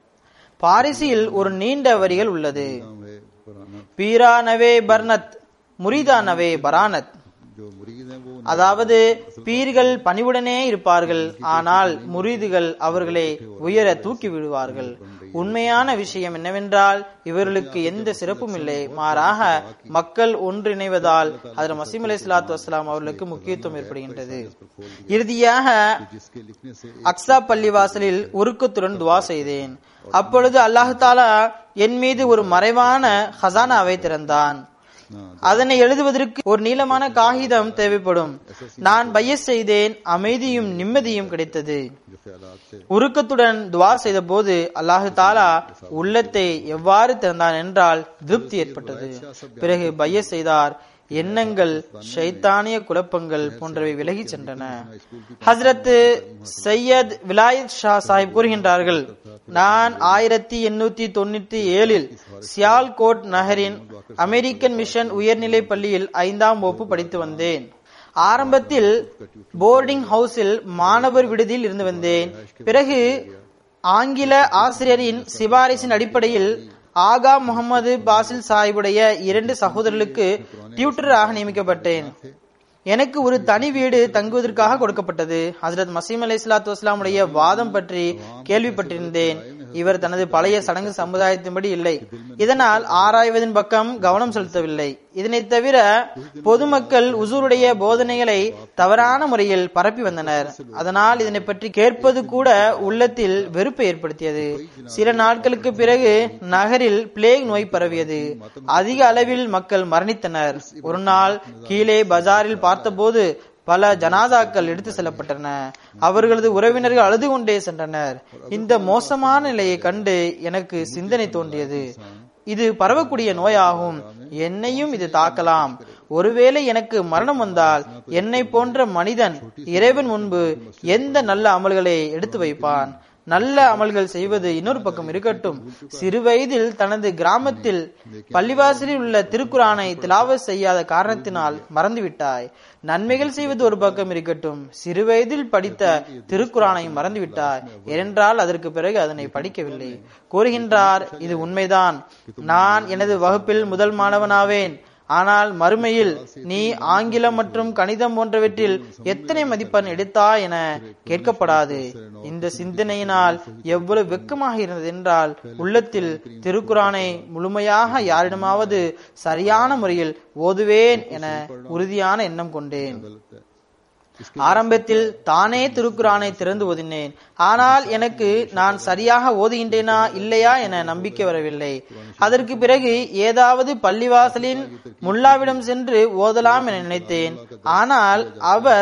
பாரிசியில் ஒரு நீண்ட வரிகள் உள்ளது नाम है पुराना பீரா நவே பர்னத் முரிதா நவே பரானத் जो मुरीद हैं वो அதாவது பீர்கள் பணிவுடனே இருப்பார்கள் ஆனால் முரீதுகள் அவர்களை உயர தூக்கி விடுவார்கள் உண்மையான விஷயம் என்னவென்றால் இவர்களுக்கு எந்த சிறப்பும் இல்லை மாறாக மக்கள் ஒன்றிணைவதால் அதில் மசீம் அலி சலாத்து வஸ்லாம் அவர்களுக்கு முக்கியத்துவம் ஏற்படுகின்றது இறுதியாக जिसके लिखने से அக்ஸா பள்ளிவாசலில் உருக்கத்துடன் துவா செய்தேன் அப்பொழுது அல்லாஹு தாலா என் மீது ஒரு மறைவான ஹசானாவை திறந்தான் அதனை எழுதுவதற்கு ஒரு நீளமான காகிதம் தேவைப்படும் நான் பையஸ் செய்தேன் அமைதியும் நிம்மதியும் கிடைத்தது जो ख्यालात से உருக்கத்துடன் துவா செய்த போது அல்லாஹு தாலா உள்ளத்தை எவ்வாறு திறந்தான் என்றால் திருப்தி ஏற்பட்டது பிறகு பையஸ் செய்தார் எண்ணங்கள் ஷைத்தானிய குழப்பங்கள் போன்றவை விலகி சென்றன ஹஸ்ரத் சையத் விலாயத் ஷா சாஹிப் கூறுகின்றார்கள் நான் ஆயிரத்தி எண்ணூத்தி தொண்ணூத்தி ஏழில் சியால்கோட் நகரின் அமெரிக்கன் மிஷன் உயர்நிலை பள்ளியில் ஐந்தாம் வகுப்பு படித்து வந்தேன் ஆரம்பத்தில் போர்டிங் ஹவுஸில் மாணவர் விடுதியில் இருந்து வந்தேன் பிறகு ஆங்கில ஆசிரியரின் சிபாரிசின் அடிப்படையில் ஆகா முகமது பாசில் சாஹிபுடைய இரண்டு சகோதரர்களுக்கு டியூட்டராக நியமிக்கப்பட்டேன் எனக்கு ஒரு தனி வீடு தங்குவதற்காக கொடுக்கப்பட்டது ஹசரத் மசீம் அலி இஸ்லாத்து வஸ்லாமுடைய வாதம் பற்றி கேள்விப்பட்டிருந்தேன் இவர் தனது பழைய சடங்கு சமுதாயத்தின்படி இல்லை இதனால் ஆராய்வதின் பக்கம் கவனம் செலுத்தவில்லை இதனை தவிர பொதுமக்கள் உசூருடைய போதனைகளை தவறான முறையில் பரப்பி வந்தனர் அதனால் இதனை பற்றி கேட்பது கூட உள்ளத்தில் வெறுப்பை ஏற்படுத்தியது சில நாட்களுக்கு பிறகு நகரில் பிளேக் நோய் பரவியது அதிக அளவில் மக்கள் மரணித்தனர் ஒரு நாள் கீழே பஜாரில் பார்த்தபோது பல ஜனாதாக்கள் எடுத்து செல்லப்பட்டன அவர்களது உறவினர்கள் அழுது கொண்டே சென்றனர் இந்த மோசமான நிலையை கண்டு எனக்கு சிந்தனை தோன்றியது இது பரவக்கூடிய நோயாகும் என்னையும் இது தாக்கலாம் ஒருவேளை எனக்கு மரணம் வந்தால் என்னை போன்ற மனிதன் இறைவன் முன்பு எந்த நல்ல அமல்களை எடுத்து வைப்பான் நல்ல அமல்கள் செய்வது இன்னொரு பக்கம் இருக்கட்டும் சிறு வயதில் தனது கிராமத்தில் பள்ளிவாசலில் உள்ள திருக்குரானை திலாவத் செய்யாத காரணத்தினால் மறந்துவிட்டாய் நன்மைகள் செய்வது ஒரு பக்கம் இருக்கட்டும் சிறு வயதில் படித்த திருக்குரானை மறந்துவிட்டாய் ஏனென்றால் அதற்கு பிறகு அதனை படிக்கவில்லை கூறுகின்றார் இது உண்மைதான் நான் எனது வகுப்பில் முதல் மாணவனாவேன் ஆனால் மறுமையில் நீ ஆங்கிலம் மற்றும் கணிதம் போன்றவற்றில் எத்தனை மதிப்பெண் எடுத்தா என கேட்கப்படாது இந்த சிந்தனையினால் எவ்வளவு வெக்கமாக இருந்தது என்றால் உள்ளத்தில் திருக்குரானை முழுமையாக யாரிடமாவது சரியான முறையில் ஓதுவேன் என உறுதியான எண்ணம் கொண்டேன் ஆரம்பத்தில் தானே திருக்குரானை திறந்து ஓதினேன் ஆனால் எனக்கு நான் சரியாக ஓதுகின்றேனா இல்லையா என நம்பிக்கை வரவில்லை அதற்கு பிறகு ஏதாவது பள்ளிவாசலின் முல்லாவிடம் சென்று ஓதலாம் என நினைத்தேன் ஆனால் அவர்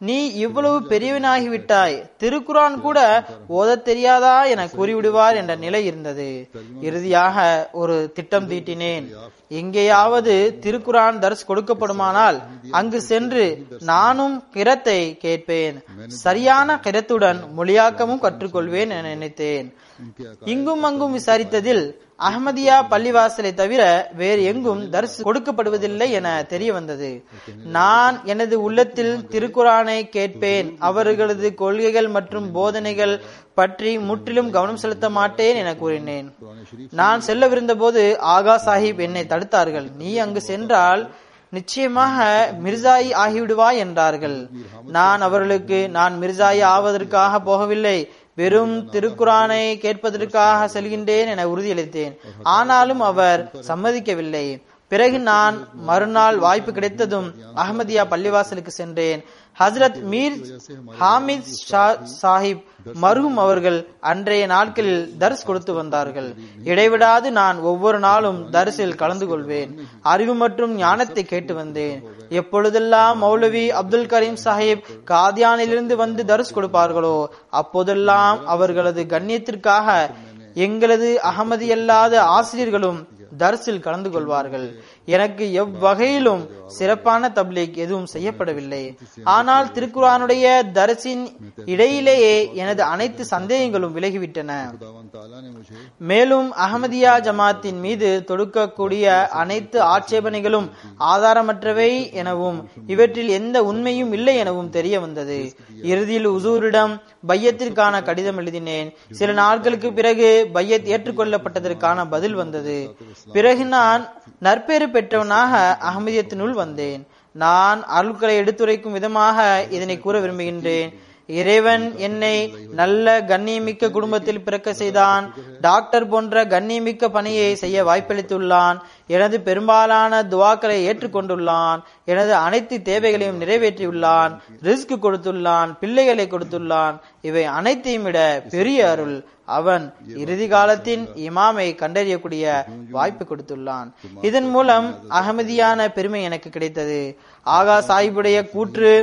நீ இவ்வளவு பெரியவனாகிவிட்டாய் திருக்குரான் கூட ஓதத் தெரியாதா என கூறிவிடுவார் என்ற நிலை இருந்தது இறுதியாக ஒரு திட்டம் தீட்டினேன் எங்கேயாவது திருக்குரான் தர்ஸ் கொடுக்கப்படுமானால் அங்கு சென்று நானும் கிரத்தை கேட்பேன் சரியான கிரத்துடன் மொழியாக்கமும் கற்றுக்கொள்வேன் என நினைத்தேன் उनके आका இங்கும் அங்கும் விசாரித்ததில் அஹ்மதியா பள்ளிவாசலை தவிர வேறு எங்கும் தர்ஸ் கொடுக்கப்படுவதில்லை என தெரிய வந்தது நான் எனது உள்ளத்தில் திருக்குரானை கேட்பேன் அவர்களது கொள்கைகள் மற்றும் போதனைகள் பற்றி முற்றிலும் கவனம் செலுத்த மாட்டேன் என கூறினேன் कुरान शरीफ நான் செல்லவிருந்த போது ஆகா சாஹிப் என்னை தடுத்தார்கள் நீ அங்கு சென்றால் நிச்சயமாக மிர்சாயி ஆகிவிடுவாய் என்றார்கள் நான் அவர்களுக்கு நான் மிர்சாயி ஆவதற்காக போகவில்லை வெறும் திருக்குரானை கேட்பதற்காக செல்கின்றேன் என உறுதியளித்தேன் ஆனாலும் அவர் சம்மதிக்கவில்லை பிறகு நான் மறுநாள் வாய்ப்பு கிடைத்ததும் அகமதியா பள்ளிவாசலுக்கு சென்றேன் ஹஸ்ரத் மீர் ஹாமித் ஷா சாஹிப் மருகும் அவர்கள் அன்றைய நாட்களில் தர்ஸ் கொடுத்து வந்தார்கள் இடைவிடாது நான் ஒவ்வொரு நாளும் தர்ஸில் கலந்து கொள்வேன் அறிவு மற்றும் ஞானத்தை கேட்டு வந்தேன் எப்பொழுதெல்லாம் மௌலவி அப்துல் கரீம் சாஹிப் காதியானிலிருந்து வந்து தர்ஸ் கொடுப்பார்களோ அப்போதெல்லாம் அவர்களது கண்ணியத்திற்காக எங்களது அகமதியல்லாத ஆசிரியர்களும் தர்ஸில் கலந்து கொள்வார்கள் எனக்கு எவ்வகையிலும் சிறப்பான தப்லீக் எதுவும் செய்யப்படவில்லை ஆனால் திருக்குரானுடைய தரிசின் இடையிலேயே எனது அனைத்து சந்தேகங்களும் விலகிவிட்டன खुदावन ताला ने मुझे மேலும் அகமதியா ஜமாத்தின் மீது தொடுக்கக்கூடிய அனைத்து ஆட்சேபனைகளும் ஆதாரமற்றவை எனவும் இவற்றில் எந்த உண்மையும் இல்லை எனவும் தெரிய வந்தது இறுதியில் உசூரிடம் பையத்திற்கான கடிதம் எழுதினேன் சில நாட்களுக்கு பிறகு பையத் ஏற்றுக்கொள்ளப்பட்டதற்கான பதில் வந்தது பிறகு நான் நற்பேறு பெற்றவனாக அகமதியத்தினுள் வந்தேன் நான் அருள்களை எடுத்துரைக்கும் விதமாக இதனை கூற விரும்புகின்றேன் இறைவன் என்னை நல்ல கண்ணியமிக்க குடும்பத்தில் பிறக்க செய்தான் டாக்டர் போன்ற கண்ணியமிக்க பணியை செய்ய வாய்ப்பளித்துள்ளான் எனது பெரும்பாலான துவாக்களை ஏற்றுக்கொண்டுள்ளான் எனது அனைத்து தேவைகளையும் நிறைவேற்றியுள்ளான் ரிஸ்க் கொடுத்துள்ளான் பிள்ளைகளை கொடுத்துள்ளான் இவை அனைத்தையும் விட பெரிய அருள் அவன் இறுதி காலத்தின் இமாமை கண்டறியக்கூடிய வாய்ப்பு கொடுத்துள்ளான் இதன் மூலம் அகமதியான பெருமை எனக்கு கிடைத்தது ஆகா சாஹிபுடைய கூற்று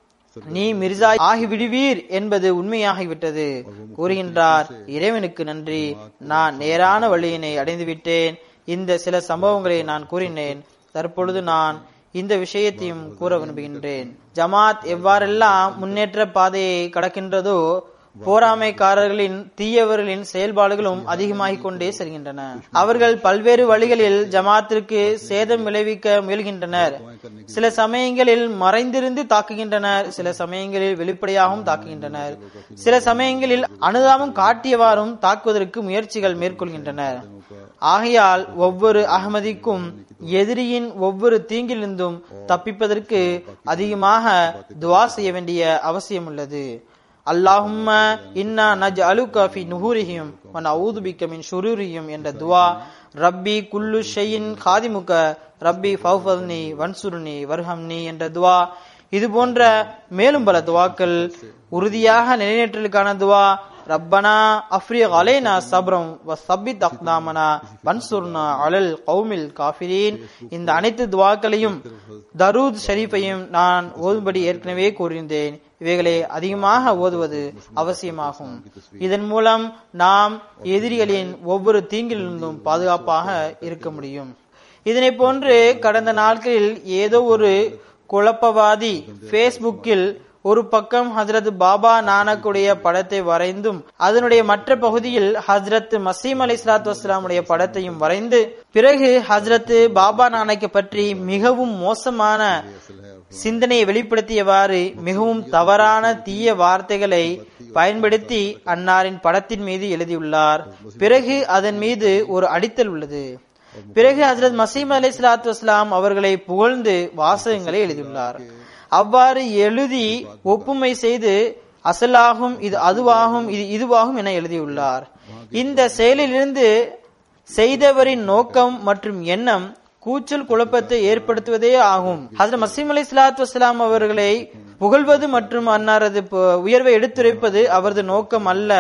நீ மிர்சா ஆகிவிடுவீர் என்பது உண்மையாகிவிட்டது கூறுகின்றார் இறைவனுக்கு நன்றி நான் நேரான வழியினை அடைந்து விட்டேன் இந்த சில சம்பவங்களை நான் கூறினேன் தற்பொழுது நான் இந்த விஷயத்தையும் கூற விரும்புகின்றேன் ஜமாத் எவ்வாறெல்லாம் முன்னேற்ற பாதையை கடக்கின்றதோ போராமைக்காரர்களின் தீயவர்களின் செயல்பாடுகளும் அதிகமாகிக் கொண்டே செல்கின்றன அவர்கள் பல்வேறு வழிகளில் ஜமாத்திற்கு சேதம் விளைவிக்க முயல்கின்றனர் சில சமயங்களில் மறைந்திருந்து தாக்குகின்றனர் சில சமயங்களில் வெளிப்படையாகவும் தாக்குகின்றனர் சில சமயங்களில் அனுதாபம் காட்டியவாறும் தாக்குவதற்கு முயற்சிகள் மேற்கொள்கின்றனர் ஆகையால் ஒவ்வொரு அகமதிக்கும் எதிரியின் ஒவ்வொரு தீங்கிலிருந்தும் தப்பிப்பதற்கு அதிகமாக துவா செய்ய வேண்டிய அவசியம் உள்ளது அல்லாஹும்ம இன்னா நஜ் அலுக ஃபி நுஹூரிஹிம் வன் அவுது பிக்க மின் ஷுரூரிஹிம் என்ற துவா ரப்பி குல்லு ஷையின் காதிமுக ரப்பி ஃபௌஃபல்னி வன்சுருனி வர்ஹம்னி என்ற துவா இது போன்ற மேலும் பல துவாக்கள் உறுதியாக நிலைநேற்றலுக்கான துவா ரப்பனா அஃப்ரிக் அலைனா சப்ரம் வ சப்பித் அக்தாமனா வன்சுர்னா அலல் கௌமில் காஃபிரீன் இந்த அனைத்து துவாக்களையும் தரூத் ஷரீஃபையும் நான் ஓதும்படி ஏற்கனவே கூறியிருந்தேன் இவைகளை அதிகமாக ஓதுவது அவசியமாகும் இதன் மூலம் நாம் எதிரிகளின் ஒவ்வொரு தீங்கிலிருந்தும் பாதுகாப்பாக இருக்க முடியும் இதனை போன்று கடந்த நாட்களில் ஏதோ ஒரு குழப்பவாதி பேஸ்புக்கில் ஒரு பக்கம் ஹஜரத் பாபா நானக்குடைய படத்தை வரைந்தும் அதனுடைய மற்ற பகுதியில் ஹஜரத் மசீம் அலி இஸ்லாத்து வஸ்லாமுடைய படத்தையும் வரைந்து பிறகு ஹஜரத் பாபா நானக்கை பற்றி மிகவும் மோசமான சிந்தனையை வெளிப்படுத்தியவாறு மிகவும் தவறான தீய வார்த்தைகளை பயன்படுத்தி அன்னாரின் படத்தின் மீது எழுதியுள்ளார் பிறகு அதன் மீது ஒரு அடித்தல் உள்ளது பிறகு ஹசரத் மசீம் அலி சலாத்து வஸ்லாம் அவர்களை புகழ்ந்து வாசகங்களை எழுதியுள்ளார் அவ்வாறு எழுதி ஒப்புமை செய்து அசலாகும் இது அதுவாகும் இது இதுவாகும் என எழுதியுள்ளார் இந்த செயலிலிருந்து செய்தவரின் நோக்கம் மற்றும் எண்ணம் கூச்சல் குழப்பத்தை ஏற்படுத்துவதே ஆகும் ஹசரத் மசீம் அலி சலாத்து வஸ்லாம் அவர்களை புகழ்வது மற்றும் அன்னாரது உயர்வை எடுத்துரைப்பது அவரது நோக்கம் அல்ல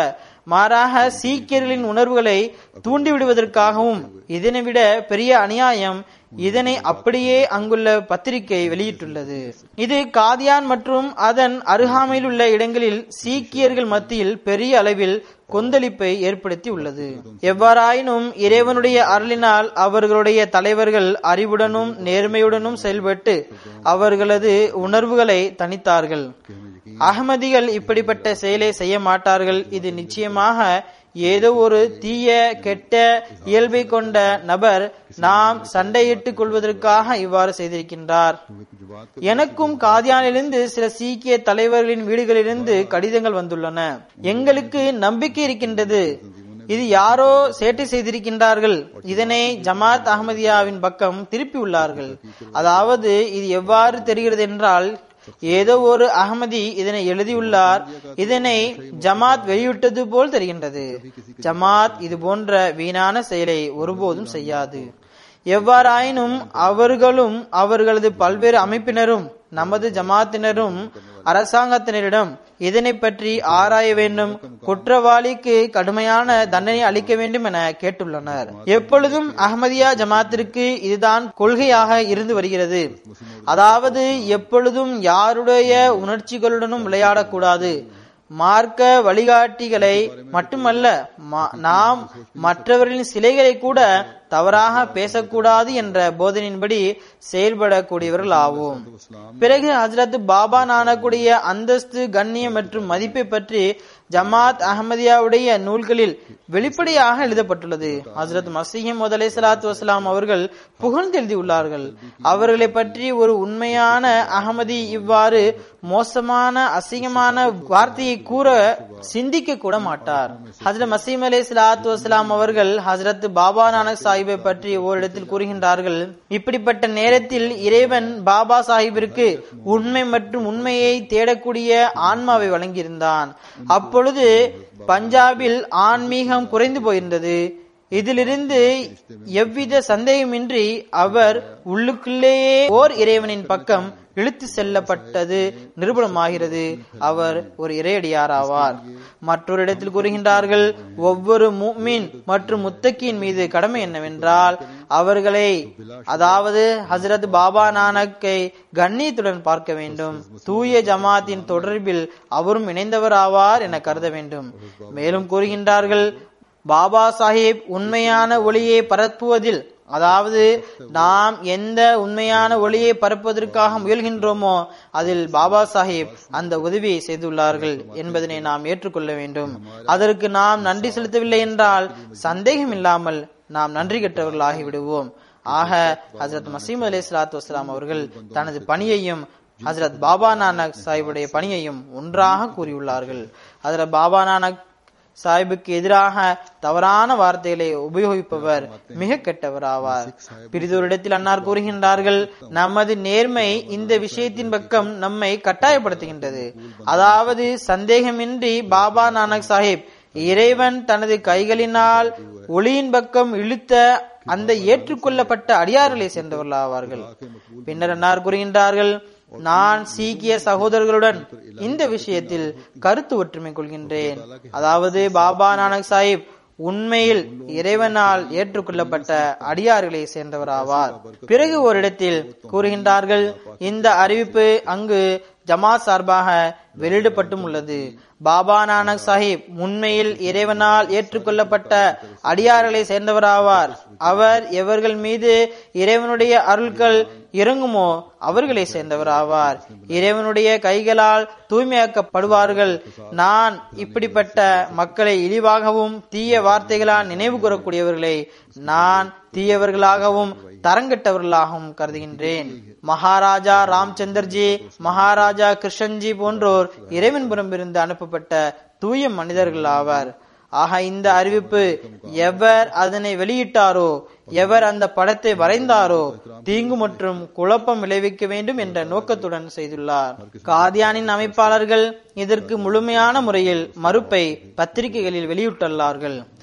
மாறாக சீக்கியர்களின் உணர்வுகளை தூண்டிவிடுவதற்காகவும் இதனை விட பெரிய அநியாயம் இதனை அப்படியே அங்குள்ள பத்திரிகை வெளியிட்டுள்ளது இது காதியான் மற்றும் அதன் அருகாமையில் உள்ள இடங்களில் சீக்கியர்கள் மத்தியில் பெரிய அளவில் கொந்தளிப்பை ஏற்படுத்தி உள்ளது எவ்வாறாயினும் இறைவனுடைய அருளினால் அவர்களுடைய தலைவர்கள் அறிவுடனும் நேர்மையுடனும் செயல்பட்டு அவர்களது உணர்வுகளை தணித்தார்கள் அகமதிகள் இப்படிப்பட்ட செயலை செய்ய மாட்டார்கள் இது நிச்சயமாக ஏதோ ஒரு தீய கெட்ட இயல்பை கொண்ட நபர் நாம் சண்டையிட்டுக் கொள்வதற்காக இவ்வாறு செய்திருக்கின்றார் எனக்கும் காதியானிலிருந்து சில சீக்கிய தலைவர்களின் வீடுகளிலிருந்து கடிதங்கள் வந்துள்ளன எங்களுக்கு நம்பிக்கை இருக்கின்றது இது யாரோ சேட்டை செய்திருக்கின்றார்கள் இதனை ஜமாத் அகமதியாவின் பக்கம் திருப்பி உள்ளார்கள் அதாவது இது எவ்வாறு தெரிகிறது என்றால் ஏதோ ஒரு அகமதி இதனை எழுதியுள்ளார் இதனை ஜமாத் வெளியிட்டது போல் தெரிகின்றது ஜமாத் இது போன்ற வீணான செயலை ஒருபோதும் செய்யாது எவ்வாறாயினும் அவர்களும் அவர்களது பல்வேறு அமைப்பினரும் நமது ஜமாத்தினரும் அரசாங்கத்தினரிடம் இதனை பற்றி ஆராய வேண்டும் குற்றவாளிக்கு கடுமையான தண்டனை அளிக்க வேண்டும் என கேட்டுள்ளனர் எப்பொழுதும் அகமதியா ஜமாத்திற்கு இதுதான் கொள்கையாக இருந்து வருகிறது அதாவது எப்பொழுதும் யாருடைய உணர்ச்சிகளுடனும் விளையாடக்கூடாது மார்க்க வழிகாட்டிகளை மட்டுமல்ல நாம் மற்றவர்களின் சிலைகளை கூட தவறாக பேசக்கூடாது என்ற போதனையின்படி செயல்படக்கூடியவர்கள் ஆவோம் பிறகு ஹசரத் பாபா நானக்குடைய அந்தஸ்து கண்ணியம் மற்றும் மதிப்பை பற்றி ஜமாத் அகமதியாவுடைய நூல்களில் வெளிப்படையாக எழுதப்பட்டுள்ளது ஹசரத் மசீஹிம் முதலே சலாத்து வசலாம் அவர்கள் புகழ்ந்தெழுதியுள்ளார்கள் அவர்களை பற்றி ஒரு உண்மையான அகமதி இவ்வாறு மோசமான அசிங்கமான வார்த்தையை கூற சிந்திக்க கூட மாட்டார் ஹசரத் மசீம் அலே சலாத்து வசலாம் அவர்கள் ஹசரத் பாபா நானக் சாஹிபை பற்றி ஓரிடத்தில் கூறுகின்றார்கள் இப்படிப்பட்ட நேரத்தில் இறைவன் பாபா சாஹிபிற்கு உண்மை மற்றும் உண்மையை தேடக்கூடிய ஆன்மாவை வழங்கியிருந்தான் அப்பொழுது பஞ்சாபில் ஆன்மீகம் குறைந்து போயிருந்தது இதிலிருந்து எவ்வித சந்தேகமின்றி அவர் உள்ளுக்குள்ளேயே ஓர் இறைவனின் பக்கம் இழுத்து செல்லப்பட்டது நிரூபணமாகிறது அவர் ஒரு இறையடியார் ஆவார் மற்றொரு இடத்தில் கூறுகின்றார்கள் ஒவ்வொரு முக்மின் மற்றும் முத்தக்கியின் மீது கடமை என்னவென்றால் அவர்களை அதாவது ஹசரத் பாபா நானக்கை கண்ணியத்துடன் பார்க்க வேண்டும் தூய ஜமாத்தின் தொடர்பில் அவரும் இணைந்தவர் ஆவார் என கருத வேண்டும் மேலும் கூறுகின்றார்கள் பாபா சாஹிப் உண்மையான ஒளியை பரப்புவதில் அதாவது நாம் எந்த உண்மையான ஒளியை பரப்புவதற்காக முயல்கின்றோமோ அதில் பாபா சாஹிப் அந்த உதவியை செய்துள்ளார்கள் என்பதனை நாம் ஏற்றுக்கொள்ள வேண்டும் அதற்கு நாம் நன்றி செலுத்தவில்லை என்றால் சந்தேகம் இல்லாமல் நாம் நன்றி கெட்டவர்கள் ஆகிவிடுவோம் ஆக ஹசரத் மசீம் அலி சலாத்து வஸ்லாம் அவர்கள் தனது பணியையும் ஹசரத் பாபா நானக் சாஹிபுடைய பணியையும் ஒன்றாக கூறியுள்ளார்கள் ஹசரத் பாபா நானக் சாஹிபுக்கு எதிராக தவறான வார்த்தைகளை உபயோகிப்பவர் மிக கெட்டவர் ஆவார் பிரிதோரிடத்தில் அன்னார் கூறுகின்றார்கள் நமது நேர்மை இந்த விஷயத்தின் பக்கம் நம்மை கட்டாயப்படுத்துகின்றது அதாவது சந்தேகமின்றி பாபா நானக் சாஹிப் இறைவன் தனது கைகளினால் ஒளியின் பக்கம் இழுத்த அந்த ஏற்றுக்கொள்ளப்பட்ட அடியார்களை சேர்ந்தவர்கள் ஆவார்கள் பின்னர் அன்னார் கூறுகின்றார்கள் நான் சீக்கிய சகோதரர்களுடன் இந்த விஷயத்தில் கருத்து ஒற்றுமை கொள்கின்றேன் அதாவது பாபா நானக் சாஹிப் உண்மையில் இறைவனால் ஏற்றுக்கொள்ளப்பட்ட அடியார்களை சேர்ந்தவர் ஆவார் பிறகு ஒரு இடத்தில் கூறுகின்றார்கள் இந்த அறிவிப்பு அங்கு ஜமாத் சார்பாக வெளியிடப்பட்டும் உள்ளது பாபா நானக் சாஹிப் உண்மையில் இறைவனால் ஏற்றுக்கொள்ளப்பட்ட அடியார்களை சேர்ந்தவராவார் அவர் எவர்கள் மீது இறைவனுடைய அருள்கள் இறங்குமோ அவர்களை சேர்ந்தவர் ஆவார் இறைவனுடைய கைகளால் தூய்மையாக்கப்படுவார்கள் நான் இப்படிப்பட்ட மக்களை இழிவாகவும் தீய வார்த்தைகளால் நினைவு கூறக்கூடியவர்களை நான் தீயவர்களாகவும் தரங்கட்டவர்களாகவும் கருதுகின்றேன் மகாராஜா ராம்சந்தர்ஜி மகாராஜா கிருஷ்ணன்ஜி போன்றோர் இறைவன் புறம்பிருந்து அனுப்பப்பட்ட தூய மனிதர்கள் ஆவார் ஆக இந்த அறிவிப்பு எவர் அதனை வெளியிட்டாரோ எவர் அந்த படத்தை வரைந்தாரோ தீங்கு மற்றும் குழப்பம் விளைவிக்க வேண்டும் என்ற நோக்கத்துடன் செய்துள்ளார் காதியானின் அமைப்பாளர்கள் இதற்கு முழுமையான முறையில் மறுப்பை பத்திரிகைகளில் வெளியிட்டுள்ளார்கள்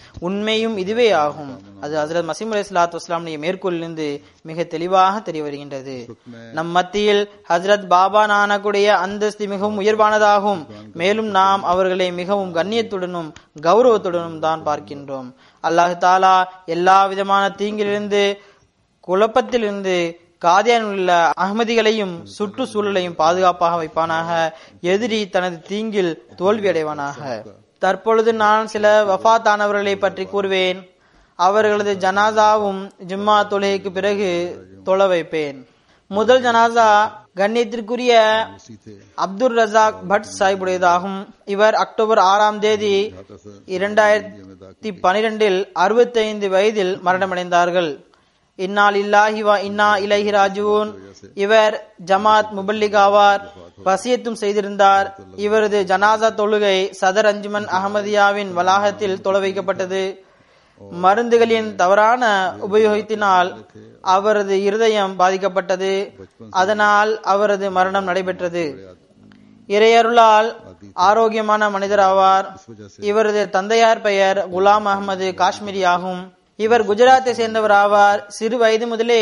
உண்மையும் இதுவே ஆகும் அது ஹசரத் மசீம் அலி சலாத் வஸ்லாமுடைய மேற்கோளிலிருந்து மிக தெளிவாக தெரிய வருகின்றது நம் மத்தியில் ஹசரத் பாபா நானக்குடைய அந்தஸ்து மிகவும் உயர்வானதாகும் மேலும் நாம் அவர்களை மிகவும் கண்ணியத்துடனும் கௌரவத்துடனும் தான் பார்க்கின்றோம் அல்லாஹு தாலா எல்லா விதமான தீங்கிலிருந்து குழப்பத்திலிருந்து காதியானில் உள்ள அகமதிகளையும் சுற்றுச்சூழலையும் பாதுகாப்பாக வைப்பானாக எதிரி தனது தீங்கில் தோல்வி அடைவானாக தற்பொழுது நான் சில வஃபாத்தானவர்களை பற்றி கூறுவேன் அவர்களது ஜனாசாவும் ஜும்மா தொழுகைக்கு பிறகு தொழ வைப்பேன் முதல் ஜனாசா கண்ணியத்திற்குரிய उसी थे அப்துல் ரசாக் பட் சாஹிபுடையதாகும் இவர் அக்டோபர் ஆறாம் தேதி இரண்டாயிரத்தி பனிரெண்டில் அறுபத்தைந்து வயதில் மரணமடைந்தார்கள் இன்னால் இல்லாஹி வா இன்னா இலைஹி ராஜுவூன் இவர் ஜமாத் முபல்லிக் ஆவார் வசியத்தும் செய்திருந்தார் இவரது ஜனாசா தொழுகை சதர் அஞ்சுமன் அகமதியாவின் வளாகத்தில் தொலை வைக்கப்பட்டது மருந்துகளின் தவறான உபயோகத்தினால் அவரது இருதயம் பாதிக்கப்பட்டது அதனால் அவரது மரணம் நடைபெற்றது இறையருளால் ஆரோக்கியமான மனிதர் ஆவார் இவரது தந்தையார் பெயர் குலாம் அகமது காஷ்மீரி ஆகும் இவர் குஜராத்தை சேர்ந்தவர் ஆவார் சிறு வயது முதலே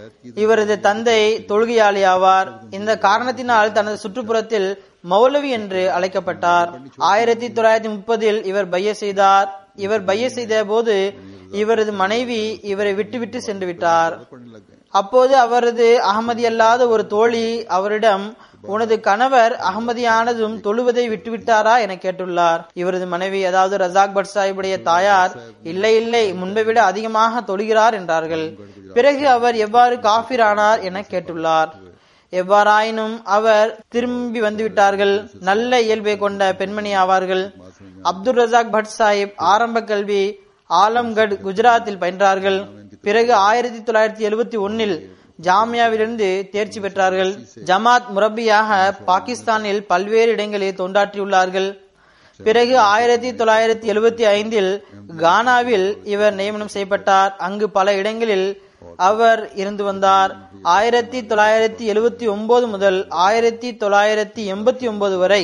இவரது தந்தை தொழுகையாளி ஆவார் இந்த காரணத்தினால் தனது சுற்றுப்புறத்தில் மௌலவி என்று அழைக்கப்பட்டார் ஆயிரத்தி தொள்ளாயிரத்தி முப்பதில் இவர் பைய செய்தார் இவர் பைய செய்த போது இவரது மனைவி இவரை விட்டுவிட்டு சென்று விட்டார் पढ़ने लग गए அப்போது அவரது அகமதி அல்லாத ஒரு தோழி அவரிடம் உனது கணவர் அகமதியானதும் தொழுவதை விட்டுவிட்டாரா என கேட்டுள்ளார் இவரது மனைவி அதாவது ரசாக் பட் சாஹிபுடைய தாயார் இல்லை இல்லை முன்பை விட அதிகமாக தொழுகிறார் என்றார்கள் பிறகு அவர் எவ்வாறு காஃபிர் ஆனார் என கேட்டுள்ளார் எவ்வாறாயினும் அவர் திரும்பி வந்துவிட்டார்கள் நல்ல இயல்பை கொண்ட பெண்மணி ஆவார்கள் அப்துல் ரசாக் பட் சாஹிப் ஆரம்ப கல்வி ஆலம்கட் குஜராத்தில் பயின்றார்கள் பிறகு ஆயிரத்தி தொள்ளாயிரத்தி எழுபத்தி ஒன்னில் ஜாமியாவிலிருந்து தேர்ச்சி பெற்றார்கள் ஜமாத் முரப்பியாக பாகிஸ்தானில் பல்வேறு இடங்களில் தொண்டாற்றியுள்ளார்கள் பிறகு ஆயிரத்தி தொள்ளாயிரத்தி எழுபத்தி ஐந்தில் கானாவில் இவர் நியமனம் செய்யப்பட்டார் அங்கு பல இடங்களில் அவர் இருந்து வந்தார் ஆயிரத்தி தொள்ளாயிரத்தி எழுபத்தி ஒன்பது முதல் ஆயிரத்தி தொள்ளாயிரத்தி எண்பத்தி ஒன்பது வரை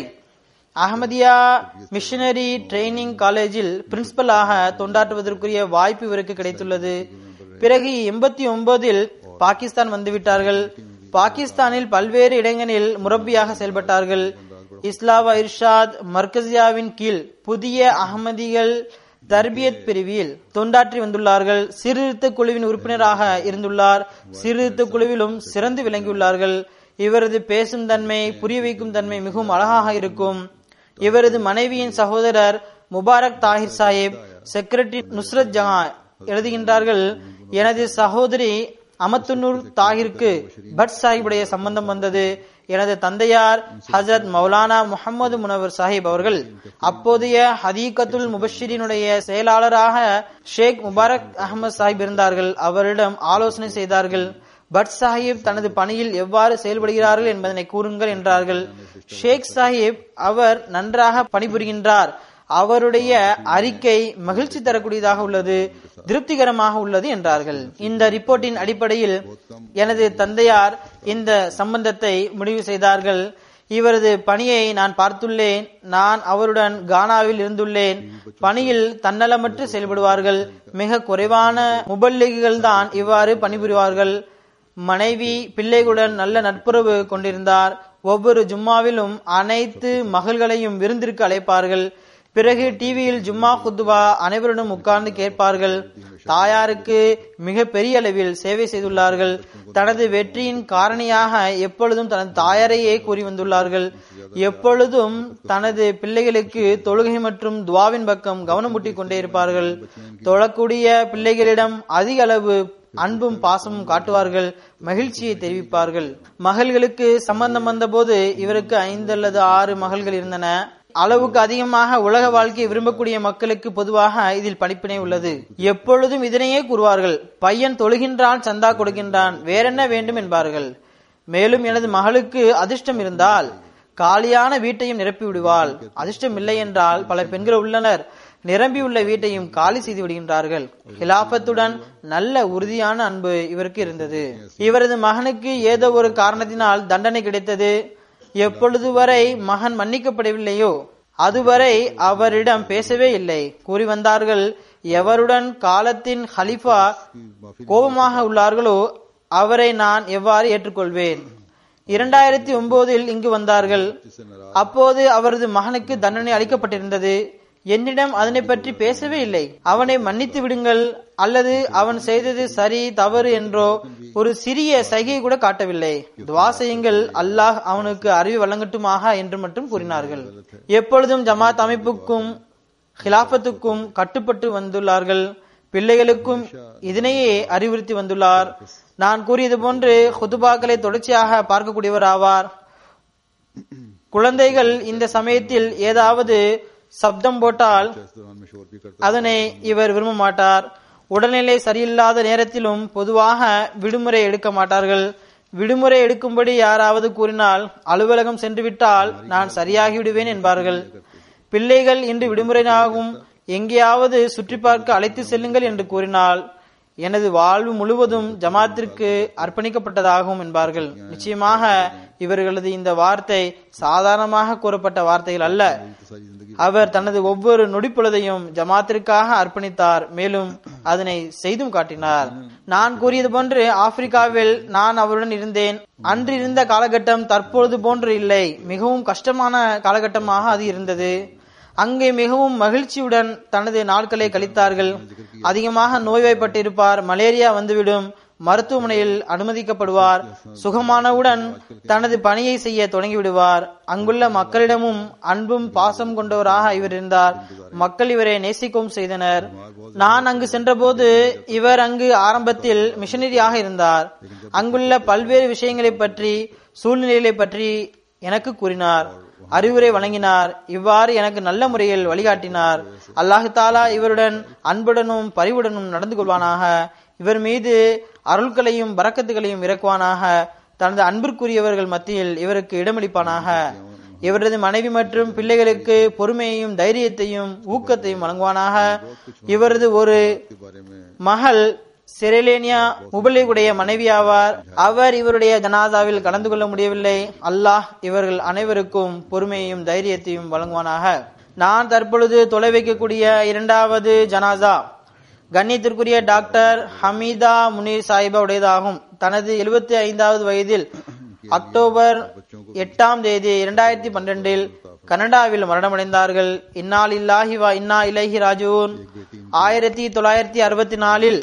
அகமதியா மிஷனரி ட்ரைனிங் காலேஜில் பிரின்சிபலாக தொண்டாற்றுவதற்குரிய வாய்ப்பு இவருக்கு கிடைத்துள்ளது பிறகு எண்பத்தி ஒன்பதில் பாகிஸ்தான் வந்துவிட்டார்கள் பாகிஸ்தானில் பல்வேறு இடங்களில் முரப்பியாக செயல்பட்டார்கள் இஸ்லாவா இர்ஷாத் மர்கசியாவின் கீழ் புதிய அகமதிகள் தர்பியத் பிரிவில் தொண்டாற்றி வந்துள்ளார்கள் சீர்திருத்த குழுவின் உறுப்பினராக இருந்துள்ளார் சீர்திருத்த குழுவிலும் சிறந்து விளங்கியுள்ளார்கள் இவரது பேசும் தன்மை புரிய வைக்கும் தன்மை மிகவும் அழகாக இருக்கும் இவரது மனைவியின் சகோதரர் முபாரக் தாஹிர் சாஹிப் செக்ரட்டரி நுஸ்ரத் ஜஹான் எழுதுகின்றார்கள் எனது சகோதரி அமத்துனூர் தாகிற்கு பட் சாஹிபுடைய சம்பந்தம் வந்தது எனது தந்தையார் ஹசரத் மௌலானா முகமது முனவர் சாஹிப் அவர்கள் அப்போதைய ஹதீகத்துல் முபஷிரினுடைய செயலாளராக ஷேக் முபாரக் அகமது சாஹிப் இருந்தார்கள் அவரிடம் ஆலோசனை செய்தார்கள் பட் சாஹிப் தனது பணியில் எவ்வாறு செயல்படுகிறார்கள் என்பதனை கூறுங்கள் என்றார்கள் ஷேக் சாஹிப் அவர் நன்றாக பணிபுரிகின்றார் அவருடைய அறிக்கை மகிழ்ச்சி தரக்கூடியதாக உள்ளது திருப்திகரமாக உள்ளது என்றார்கள் இந்த ரிப்போர்ட்டின் அடிப்படையில் எனது தந்தையார் இந்த சம்பந்தத்தை முடிவு செய்தார்கள் இவரது பணியை நான் பார்த்துள்ளேன் நான் அவருடன் கானாவில் இருந்துள்ளேன் பணியில் தன்னலமற்று செயல்படுவார்கள் மிக குறைவான முபல்லிகுகள் தான் இவ்வாறு பணிபுரிவார்கள் மனைவி பிள்ளைகளுடன் நல்ல நட்புறவு கொண்டிருந்தார் ஒவ்வொரு ஜும்மாவிலும் அனைத்து மகள்களையும் விருந்திற்கு அழைப்பார்கள் பிறகு டிவியில் ஜும்மா குத்துபா அனைவருடன் உட்கார்ந்து கேட்பார்கள் தாயாருக்கு மிக பெரிய அளவில் சேவை செய்துள்ளார்கள் தனது வெற்றியின் காரணியாக எப்பொழுதும் தனது தாயாரையே கூறி வந்துள்ளார்கள் எப்பொழுதும் தனது பிள்ளைகளுக்கு தொழுகை மற்றும் துவாவின் பக்கம் கவனம் ஊட்டிக் கொண்டே இருப்பார்கள் தொழக்கூடிய பிள்ளைகளிடம் அதிக அளவு அன்பும் பாசமும் காட்டுவார்கள் மகிழ்ச்சியை தெரிவிப்பார்கள் மகள்களுக்கு சம்பந்தம் வந்தபோது இவருக்கு ஐந்து அல்லது ஆறு மகள்கள் இருந்தன அளவுக்கு அதிகமாக உலக வாழ்க்கையை விரும்பக்கூடிய மக்களுக்கு பொதுவாக இதில் படிப்பினை உள்ளது எப்பொழுதும் இதனையே கூறுவார்கள் பையன் தொழுகின்றான் சந்தா கொடுக்கின்றான் வேறென்ன வேண்டும் என்பார்கள் மேலும் எனது மகளுக்கு அதிர்ஷ்டம் இருந்தால் காலியான வீட்டையும் நிரப்பி விடுவாள் அதிர்ஷ்டம் இல்லை என்றால் பல பெண்கள் உள்ளனர் நிரம்பியுள்ள வீட்டையும் காலி செய்து விடுகின்றார்கள் ஹிலாபத்துடன் நல்ல உறுதியான அன்பு இவருக்கு இருந்தது இவரது மகனுக்கு ஏதோ ஒரு காரணத்தினால் தண்டனை கிடைத்தது எப்பொழுது வரை மகன் மன்னிக்கப்படவில்லையோ அதுவரை அவரிடம் பேசவே இல்லை கூறி வந்தார்கள் எவருடன் காலத்தின் ஹலிஃபா की माफी கோபமாக உள்ளார்களோ அவரை நான் எவ்வாறு ஏற்றுக்கொள்வேன் இரண்டாயிரத்தி ஒன்பதில் இங்கு வந்தார்கள் जिससे नाराज அப்போது அவரது மகனுக்கு தண்டனை அளிக்கப்பட்டிருந்தது என்னிடம் அதனை பற்றி பேசவே இல்லை அவனை மன்னித்து விடுங்கள் அல்லது அவன் செய்தது சரி தவறு என்றோ ஒரு சிறிய சைகை கூட காட்டவில்லை துவா செய்யுங்கள் அல்லாஹ் அவனுக்கு அறிவு வழங்கட்டுமாக என்று மட்டும் கூறினார்கள் எப்பொழுதும் ஜமாத் அமைப்புக்கும் ஹிலாஃபத்துக்கும் கட்டுப்பட்டு வந்துள்ளார்கள் பிள்ளைகளுக்கும் இதனையே அறிவுறுத்தி வந்துள்ளார் நான் கூறியது போன்று ஹுதுபாக்களை தொடர்ச்சியாக பார்க்கக்கூடியவர் ஆவார் குழந்தைகள் இந்த சமயத்தில் ஏதாவது சப்தம் போட்டால் इस दौरान में शोर भी करता அதனை இவர் விரும்ப மாட்டார் உடல்நிலை சரியில்லாத நேரத்திலும் பொதுவாக விடுமுறை எடுக்க மாட்டார்கள் விடுமுறை எடுக்கும்படி யாராவது கூறினால் அலுவலகம் சென்று விட்டால் நான் சரியாகி விடுவேன் என்பார்கள் பிள்ளைகள் இன்று விடுமுறையாகும் எங்கேயாவது சுற்றி பார்க்க அழைத்து செல்லுங்கள் என்று கூறினால் எனது வாழ்வு முழுவதும் ஜமாத்திற்கு அர்ப்பணிக்கப்பட்டதாகும் என்பார்கள் நிச்சயமாக இவர்களது இந்த வார்த்தை சாதாரணமாக கூறப்பட்ட வார்த்தைகள் அல்ல तो सारी जिंदगी அவர் தனது ஒவ்வொரு நொடிப்பொழுதையும் ஜமாத்திற்காக அர்ப்பணித்தார் மேலும் அதனை செய்தும் காட்டினார் நான் கூறியது போன்று ஆப்பிரிக்காவில் நான் அவருடன் இருந்தேன் அன்று இருந்த காலகட்டம் தற்பொழுது போன்று இல்லை மிகவும் கஷ்டமான காலகட்டமாக அது இருந்தது அங்கே மிகவும் மகிழ்ச்சியுடன் தனது நாட்களை கழித்தார்கள் அதிகமாக நோய்வாய்ப்பட்டிருப்பார் மலேரியா வந்துவிடும் மருத்துவமனையில் அனுமதிக்கப்படுவார் சுகமானவுடன் தனது பணியை செய்ய தொடங்கிவிடுவார் அங்குள்ள மக்களிடமும் அன்பும் பாசம் கொண்டவராக இவர் இருந்தார் மக்கள் இவரை நேசிக்கவும் செய்தனர் நான் அங்கு சென்றபோது இவர் அங்கு ஆரம்பத்தில் மிஷனரியாக இருந்தார் அங்குள்ள பல்வேறு விஷயங்களை பற்றி சூழ்நிலைகளை பற்றி எனக்கு கூறினார் அறிவுரை வழங்கினார் இவ்வாறு எனக்கு நல்ல முறையில் வழிகாட்டினார் அல்லாஹு தாலா இவருடன் அன்புடனும் பரிவுடனும் நடந்து கொள்வானாக இவர் மீது அருள்களையும் பறக்கத்துகளையும் இறக்குவானாக தனது அன்பிற்குரியவர்கள் மத்தியில் இவருக்கு இடமளிப்பானாக இவரது மனைவி மற்றும் பிள்ளைகளுக்கு பொறுமையையும் தைரியத்தையும் ஊக்கத்தையும் வழங்குவானாக இவரது ஒரு के बारे में மகள் செரலேனியா முபலிகுடைய மனைவியாவார் அவர் இவருடைய ஜனாதாவில் கலந்து கொள்ள முடியவில்லை அல்லாஹ் இவர்கள் அனைவருக்கும் பொறுமையையும் தைரியத்தையும் வழங்குவானாக நான் தற்பொழுது தொலை வைக்கக்கூடிய இரண்டாவது ஜனாசா கண்ணியத்திற்குரிய டாக்டர் ஹமீதா முனீர் சாஹிபா உடையதாகும் தனது எழுபத்தி ஐந்தாவது வயதில் அக்டோபர் எட்டாம் தேதி இரண்டாயிரத்தி பன்னிரண்டில் கனடாவில் மரணமடைந்தார்கள் இன்னால் இல்லாஹி வா இன்னா இலஹி ராஜூன் ஆயிரத்தி தொள்ளாயிரத்தி அறுபத்தி நாலில்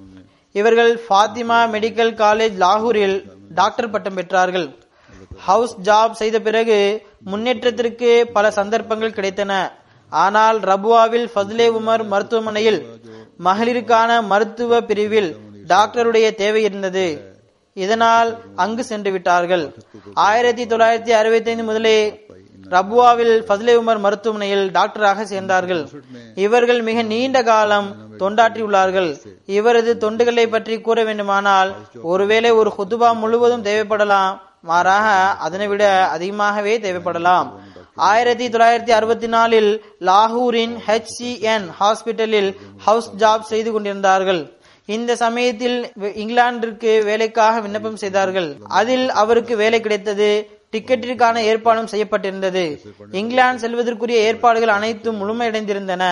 இவர்கள் ஃபாத்திமா மெடிக்கல் காலேஜ் லாகூரில் டாக்டர் பட்டம் பெற்றார்கள் ஹவுஸ் ஜாப் செய்த பிறகு முன்னேற்றத்திற்கு பல சந்தர்ப்பங்கள் கிடைத்தன ஆனால் ரபுவாவில் ஃபஸ்லே உமர் மருத்துவமனையில் மகளிருக்கான மருத்துவ பிரிவில் டாக்டருடைய தேவை இருந்தது இதனால் அங்கு சென்று விட்டார்கள் ஆயிரத்தி தொள்ளாயிரத்தி அறுபத்தி ஐந்து முதலே ரபுவாவில் ஃபஸ்லே உமர் மருத்துவமனையில் டாக்டராக சேர்ந்தார்கள் இவர்கள் மிக நீண்ட காலம் தொண்டாற்றியுள்ளார்கள் இவரது தொண்டுகளை பற்றி கூற வேண்டுமானால் ஒருவேளை ஒரு ஹுதுபா முழுவதும் தேவைப்படலாம் மாறாக அதனை விட அதிகமாகவே தேவைப்படலாம் ஆயிரத்தி தொள்ளாயிரத்தி அறுபத்தி நாலில் லாகூரின் ஹெச்சிஎன் ஹாஸ்பிட்டலில் ஹவுஸ் ஜாப் செய்து கொண்டிருந்தார்கள் இந்த சமயத்தில் இங்கிலாந்திற்கு வேலைக்காக விண்ணப்பம் செய்தார்கள் அதில் அவருக்கு வேலை கிடைத்தது டிக்கெட்டிற்கான ஏற்பாடும் செய்யப்பட்டிருந்தது இங்கிலாந்து செல்வதற்குரிய ஏற்பாடுகள் அனைத்தும் முழுமையடைந்திருந்தன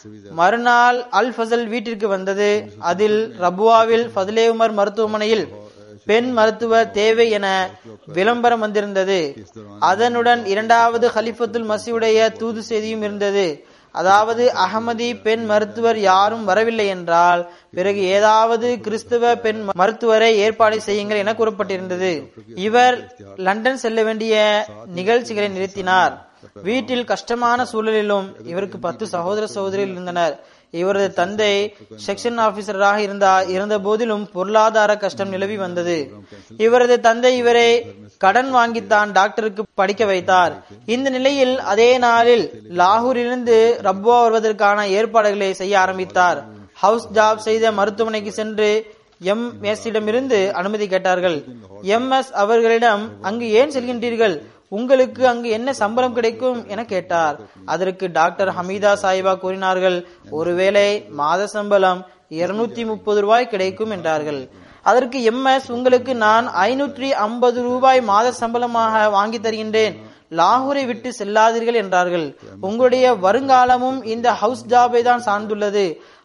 மறுநாள் அல் ஃபசல் வீட்டிற்கு வந்தது அதில் ரபுவாவில் ஃபதுலே உமர் மருத்துவமனையில் பெண் மருத்துவ தேவை என விளம்பரம் வந்திருந்தது அதனுடன் இரண்டாவது ஹலிஃபத்துல் மசியுடைய தூது செய்தியும் இருந்தது அதாவது அகமதி பெண் மருத்துவர் யாரும் வரவில்லை என்றால் பிறகு ஏதாவது கிறிஸ்துவ பெண் மருத்துவரை ஏற்பாடு செய்யுங்கள் என கூறப்பட்டிருந்தது இவர் லண்டன் செல்ல வேண்டிய நிகழ்ச்சிகளை நிறுத்தினார் வீட்டில் கஷ்டமான சூழலிலும் இவருக்கு பத்து சகோதர சகோதரிகள் இருந்தனர் இவரது தந்தை செக்ஷன் ஆபீசராக இருந்தார் இருந்த போதிலும் பொருளாதார கஷ்டம் நிலவி வந்தது இவரது தந்தை இவரை கடன் வாங்கித்தான் டாக்டருக்கு படிக்க வைத்தார் இந்த நிலையில் அதே நாளில் லாகூரிலிருந்து ரப்வா வருவதற்கான ஏற்பாடுகளை செய்ய ஆரம்பித்தார் ஹவுஸ் ஜாப் செய்த மருத்துவமனைக்கு சென்று எம் எஸ் இடமிருந்து அனுமதி கேட்டார்கள் எம் எஸ் அவர்களிடம் அங்கு ஏன் செல்கின்றீர்கள் உங்களுக்கு அங்கு என்ன சம்பளம் கிடைக்கும் என கேட்டார் அதற்கு டாக்டர் ஹமீதா சாஹிபா கூறினார்கள் ஒருவேளை மாத சம்பளம் இருநூத்தி முப்பது ரூபாய் கிடைக்கும் என்றார்கள் அதற்கு எம்எஸ் உங்களுக்கு நான் ஐநூற்றி ஐம்பது ரூபாய் மாத சம்பளமாக வாங்கி தருகின்றேன் லாகூரை விட்டு செல்லாதீர்கள் என்றார்கள் உங்களுடைய வருங்காலமும் இந்த ஹவுஸ் ஜாபை தான் சார்ந்துள்ளது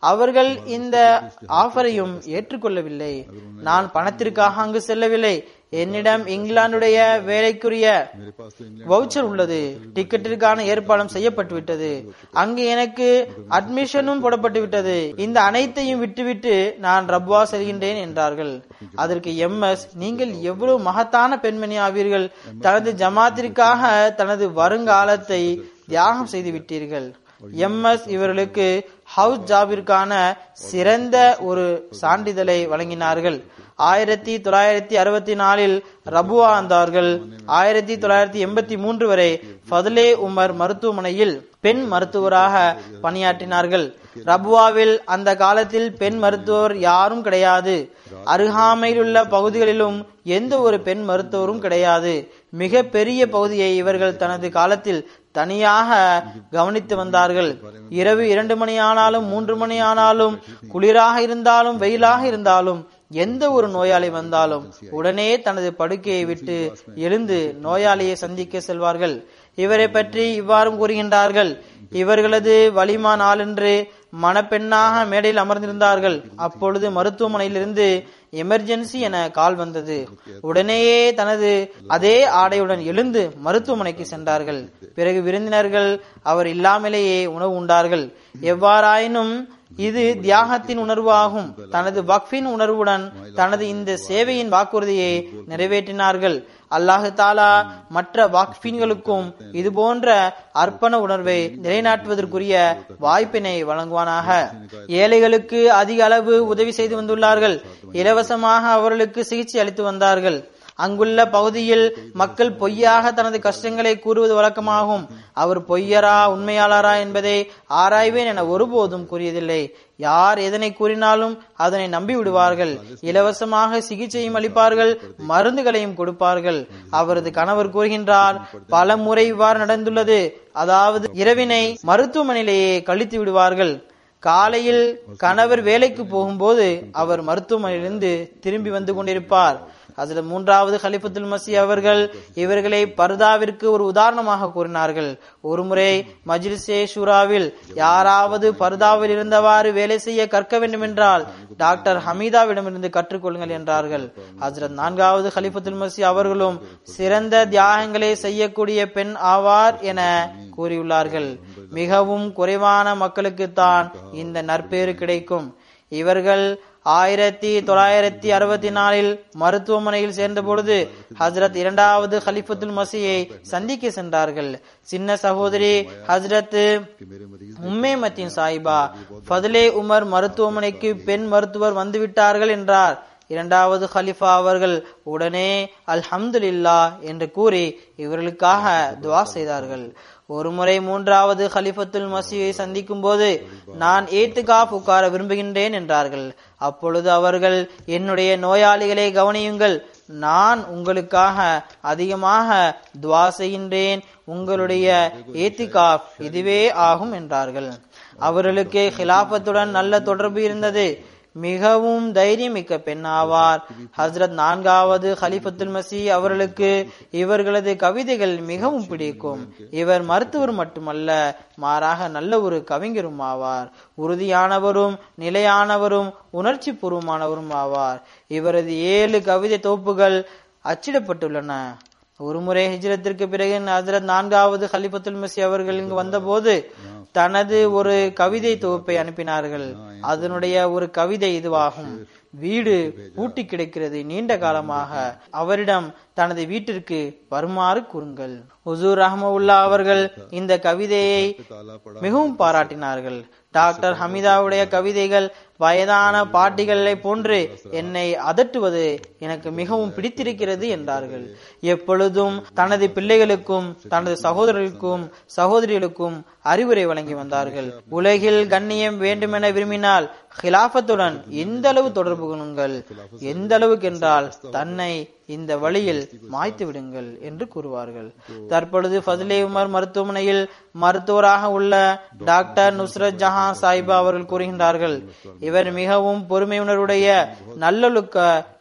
அவர்கள் இந்த ஆஃபரையும் ஏற்றுக்கொள்ளவில்லை நான் பணத்திற்காக அங்கு செல்லவில்லை என்னிடம் இங்கிலாந்துடைய வேலைக்குரிய मेरे पास तो इंग्लैंड வவுச்சர் உள்ளது டிக்கெட்டிற்கான ஏற்பாடும் செய்யப்பட்டு விட்டது அங்கு எனக்கு அட்மிஷனும் போடப்பட்டு விட்டது இந்த அனைத்தையும் விட்டுவிட்டு நான் ரப்வா செல்கின்றேன் என்றார்கள் அதற்கு எம்எஸ் நீங்கள் எவ்வளவு மகத்தான பெண்மணி ஆவீர்கள் தனது ஜமாத்திற்காக தனது வருங்காலத்தை தியாகம் செய்து விட்டீர்கள் எம்எஸ் இவர்களுக்கு ஹவுஸ் ஜாபிற்கான சிறந்த ஒரு சான்றிதழை வழங்கினார்கள் ஆயிரத்தி தொள்ளாயிரத்தி அறுபத்தி நாலில் ரபுவா வந்தார்கள் ஆயிரத்தி தொள்ளாயிரத்தி எண்பத்தி மூன்று வரை ஃபதுலே உமர் மருத்துவமனையில் பெண் மருத்துவராக பணியாற்றினார்கள் ரபுவாவில் அந்த காலத்தில் பெண் மருத்துவர் யாரும் கிடையாது அருகாமையில் உள்ள பகுதிகளிலும் எந்த ஒரு பெண் மருத்துவரும் கிடையாது மிக பெரிய பகுதியை இவர்கள் தனது காலத்தில் தனியாக கவனித்து வந்தார்கள் இரவு இரண்டு மணி ஆனாலும் மூன்று மணி ஆனாலும் குளிராக இருந்தாலும் வெயிலாக இருந்தாலும் எந்த ஒரு நோயாளி வந்தாலும் உடனே தனது படுக்கையை விட்டு எழுந்து நோயாளியை சந்திக்க செல்வார்கள் இவரை பற்றி இவ்வாறும் கூறுகின்றார்கள் இவர்களது வலிமா நாளன்று மணப்பெண்ணாக மேடையில் அமர்ந்திருந்தார்கள் அப்பொழுது மருத்துவமனையிலிருந்து எமர்ஜென்சி என கால் வந்தது உடனேயே தனது அதே ஆடையுடன் எழுந்து மருத்துவமனைக்கு சென்றார்கள் பிறகு விருந்தினர்கள் அவர் இல்லாமலேயே உணவு உண்டார்கள் எவ்வாறாயினும் இது தியாகத்தின் உணர்வு ஆகும் தனது வக்ஃபின் உணர்வுடன் தனது இந்த சேவையின் வாக்குறுதியை நிறைவேற்றினார்கள் அல்லாஹு தாலா மற்ற வாக்ஃபின்களுக்கும் இது போன்ற அர்ப்பண உணர்வை நிலைநாட்டுவதற்குரிய வாய்ப்பினை வழங்குவானாக ஏழைகளுக்கு அதிக அளவு உதவி செய்து வந்துள்ளார்கள் இலவசமாக அவர்களுக்கு சிகிச்சை அளித்து வந்தார்கள் அங்குள்ள பகுதியில் மக்கள் பொய்யாக தனது கஷ்டங்களை கூறுவது வழக்கமாகும் அவர் பொய்யரா உண்மையாளரா என்பதை ஆராய்வேன் என ஒருபோதும் கூறியதில்லை யார் எதனை கூறினாலும் அதனை நம்பி விடுவார்கள் இலவசமாக சிகிச்சையும் அளிப்பார்கள் மருந்துகளையும் கொடுப்பார்கள் அவரது கணவர் கூறுகின்றார் பல முறை இவ்வாறு நடந்துள்ளது அதாவது இரவினை மருத்துவமனையிலேயே கழித்து விடுவார்கள் காலையில் கணவர் வேலைக்கு போகும்போது அவர் மருத்துவமனையிலிருந்து திரும்பி வந்து கொண்டிருப்பார் அதுல மூன்றாவது ஹலிஃபத்துல் மசி அவர்கள் இவர்களை பர்தாவிற்கு ஒரு உதாரணமாக கூறினார்கள் ஒருமுறை மஜ்லிஸே ஷூராவில் யாராவது பர்தாவில் இருந்தவாறு வேலை செய்ய கற்க வேண்டுமென்றால் டாக்டர் ஹமீதாவிடமிருந்து கற்றுக்கொள்ளுங்கள் என்றார்கள் ஹசரத் நான்காவது ஹலிஃபத்துல் மசி அவர்களும் சிறந்த தியாகங்களை செய்யக்கூடிய பெண் ஆவார் என கூறியுள்ளார்கள் மிகவும் குறைவான மக்களுக்குத்தான் இந்த நற்பேறு கிடைக்கும் இவர்கள் ஆயிரத்தி தொள்ளாயிரத்தி அறுபத்தி நாலில் மருத்துவமனையில் சேர்ந்த பொழுது ஹசரத் இரண்டாவது ஹலிஃபத்துல் மசியை சந்திக்க சென்றார்கள் சின்ன சகோதரி ஹசரத் कि मेरे मरीज உம்மே மத்தின் சாயிபா ஃபதுலே உமர் மருத்துவமனைக்கு பெண் மருத்துவர் வந்துவிட்டார்கள் என்றார் இரண்டாவது ஹலிஃபா அவர்கள் உடனே அல்ஹம்துலில்லா என்று கூறி இவர்களுக்காக துவா செய்தார்கள் ஒருமுறை மூன்றாவது ஹலிஃபத்துல் மசியை சந்திக்கும் போது நான் ஏத்துகாப் உட்கார விரும்புகின்றேன் என்றார்கள் அப்பொழுது அவர்கள் என்னுடைய நோயாளிகளை கவனியுங்கள் நான் உங்களுக்காக அதிகமாக துவா செய்கின்றேன் உங்களுடைய ஏத்திகாப் இதுவே ஆகும் என்றார்கள் அவர்களுக்கு ஹிலாபத்துடன் நல்ல தொடர்பு இருந்தது மிகவும் தைரியமிக்க பெண் ஆவார் ஹஸ்ரத் நான்காவது ஹலிஃபத்துல் மசி அவர்களுக்கு இவர்களது கவிதைகள் மிகவும் பிடிக்கும் இவர் மருத்துவர் மட்டுமல்ல மாறாக நல்ல ஒரு கவிஞரும் ஆவார் உறுதியானவரும் நிலையானவரும் உணர்ச்சி பூர்வமானவரும் ஆவார் இவரது ஏழு கவிதை தொகுப்புகள் அச்சிடப்பட்டுள்ளன ஒருமுறை ஹிஜ்ரத்திற்கு பிறகு ஹஜரத் நான்காவது ஹலிஃபத்துல் மசி அவர்கள் இங்கு வந்தபோது தனது ஒரு கவிதை தொகுப்பை அனுப்பினார்கள் அதனுடைய ஒரு கவிதை இதுவாகும் வீடு பூட்டி கிடக்கிறது நீண்ட காலமாக அவரிடம் தனது வீட்டிற்கு வருமாறு கூறுங்கள் ஹுசூர் ரஹமவுல்லா அவர்கள் இந்த கவிதையை ताला पड़ा மிகவும் பாராட்டினார்கள் டாக்டர் ஹமிதாவுடைய கவிதைகள் வயதான பாட்டிகளை போன்று என்னை அதட்டுவது எனக்கு மிகவும் பிடித்திருக்கிறது என்றார்கள் எப்பொழுதும் தனது பிள்ளைகளுக்கும் தனது சகோதரர்களுக்கும் சகோதரிகளுக்கும் அறிவுரை வழங்கி வந்தார்கள் உலகில் கண்ணியம் வேண்டுமென விரும்பினால் ஹிலாபத்துடன் எந்த அளவு தொடர்பு கொள்ளுங்கள் எந்த அளவுக்கு என்றால் தன்னை இந்த வழியில் மாய்த்து விடுங்கள் என்று கூறுவார்கள் தற்பொழுது ஃபதுலே உமர் மருத்துவமனையில் மருத்துவராக உள்ள டாக்டர் நுஸ்ரத் ஜஹான் சாஹிபா அவர்கள் கூறுகின்றார்கள் இவர் மிகவும் பொறுமையுணர்வுடைய நல்லொழுக்க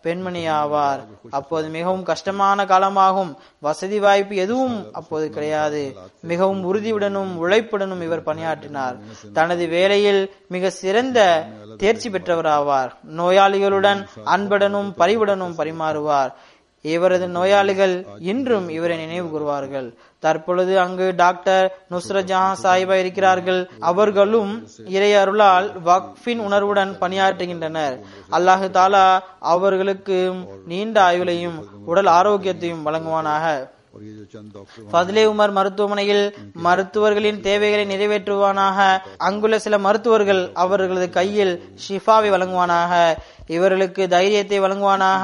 பெண்மணி ஆவார் அப்போது மிகவும் கஷ்டமான காலமாகும் வசதி வாய்ப்பு எதுவும் அப்போது கிடையாது மிகவும் உறுதியுடனும் உழைப்புடனும் இவர் பணியாற்றினார் தனது வேலையில் மிக சிறந்த தேர்ச்சி பெற்றவர் ஆவார் நோயாளிகளுடன் அன்புடனும் பரிவுடனும் பரிமாறுவார் இவரது நோயாளிகள் இன்றும் இவரை நினைவு கூறுவார்கள் தற்பொழுது அங்கு டாக்டர் நுஸ்ரத் ஜஹான் சாஹிபா இருக்கிறார்கள் அவர்களும் இறை அருளால் வக்ஃபின் உணர்வுடன் பணியாற்றுகின்றனர் அல்லாஹு தாலா அவர்களுக்கு நீண்ட ஆயுளையும் உடல் ஆரோக்கியத்தையும் வழங்குவானாக और ये जो चंद डॉक्टर ஃபத்லே உமர் மருத்துவமனையில் மருத்துவர்களின் தேவைகளை நிறைவேற்றுவானாக அங்குள்ள சில மருத்துவர்கள் அவர்களது கையில் ஷிஃபாவை வழங்குவானாக இவர்களுக்கு தைரியத்தை வழங்குவானாக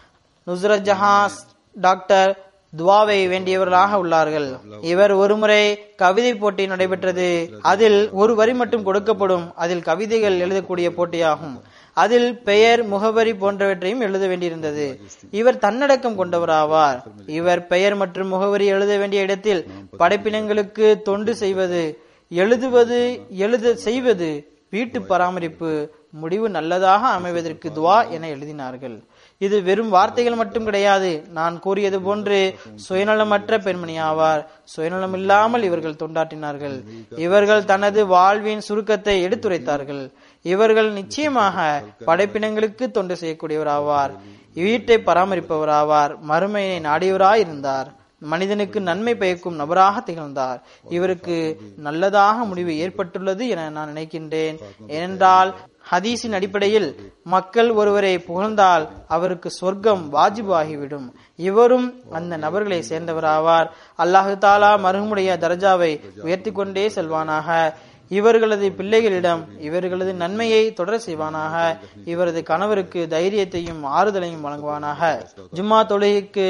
நுஸ்ரத் ஜஹாஸ் டாக்டர் துவாவை வேண்டியவர்களாக உள்ளார்கள் இவர் ஒருமுறை கவிதை போட்டி நடைபெற்றது அதில் ஒரு வரி மட்டும் கொடுக்கப்படும் அதில் கவிதைகள் எழுதக்கூடிய போட்டியாகும் அதில் பெயர் முகவரி போன்றவற்றையும் எழுத வேண்டியிருந்தது இவர் தன்னடக்கம் கொண்டவராவார் இவர் பெயர் மற்றும் முகவரி எழுத வேண்டிய இடத்தில் படைப்பினங்களுக்கு தொண்டு செய்வது எழுதுவது எழுத செய்வது வீட்டு பராமரிப்பு முடிவு நல்லதாக அமைவதற்கு துவா என எழுதினார்கள் இது வெறும் வார்த்தைகள் மட்டும் கிடையாது நான் கூறியது போன்று சுயநலமற்ற பெண்மணி ஆவார் சுயநலம் இல்லாமல் இவர்கள் தொண்டாற்றினார்கள் இவர்கள் தனது வாழ்வின் சுருக்கத்தை எடுத்துரைத்தார்கள் இவர்கள் நிச்சயமாக படைப்பினங்களுக்கு தொண்டு செய்யக்கூடியவராவார் வீட்டை பராமரிப்பவராவார் மறுமையை நாடியவராய் இருந்தார் மனிதனுக்கு நன்மை பயக்கும் நபராக திகழ்ந்தார் இவருக்கு நல்லதாக முடிவு ஏற்பட்டுள்ளது என நான் நினைக்கின்றேன் ஏனென்றால் ஹதீஸின் அடிப்படையில் மக்கள் ஒருவரை புகழ்ந்தால் அவருக்கு சொர்க்கம் வாஜிபு ஆகிவிடும் இவரும் அந்த நபர்களை சேர்ந்தவராவார் அல்லாஹு தாலா மருகமுடைய தர்ஜாவை உயர்த்தி கொண்டே செல்வானாக இவர்களது பிள்ளைகளிடம் இவர்களது நன்மையை தொடர செய்வானாக இவரது கணவருக்கு தைரியத்தையும் ஆறுதலையும் வழங்குவானாக ஜும்மா தொழுகைக்கு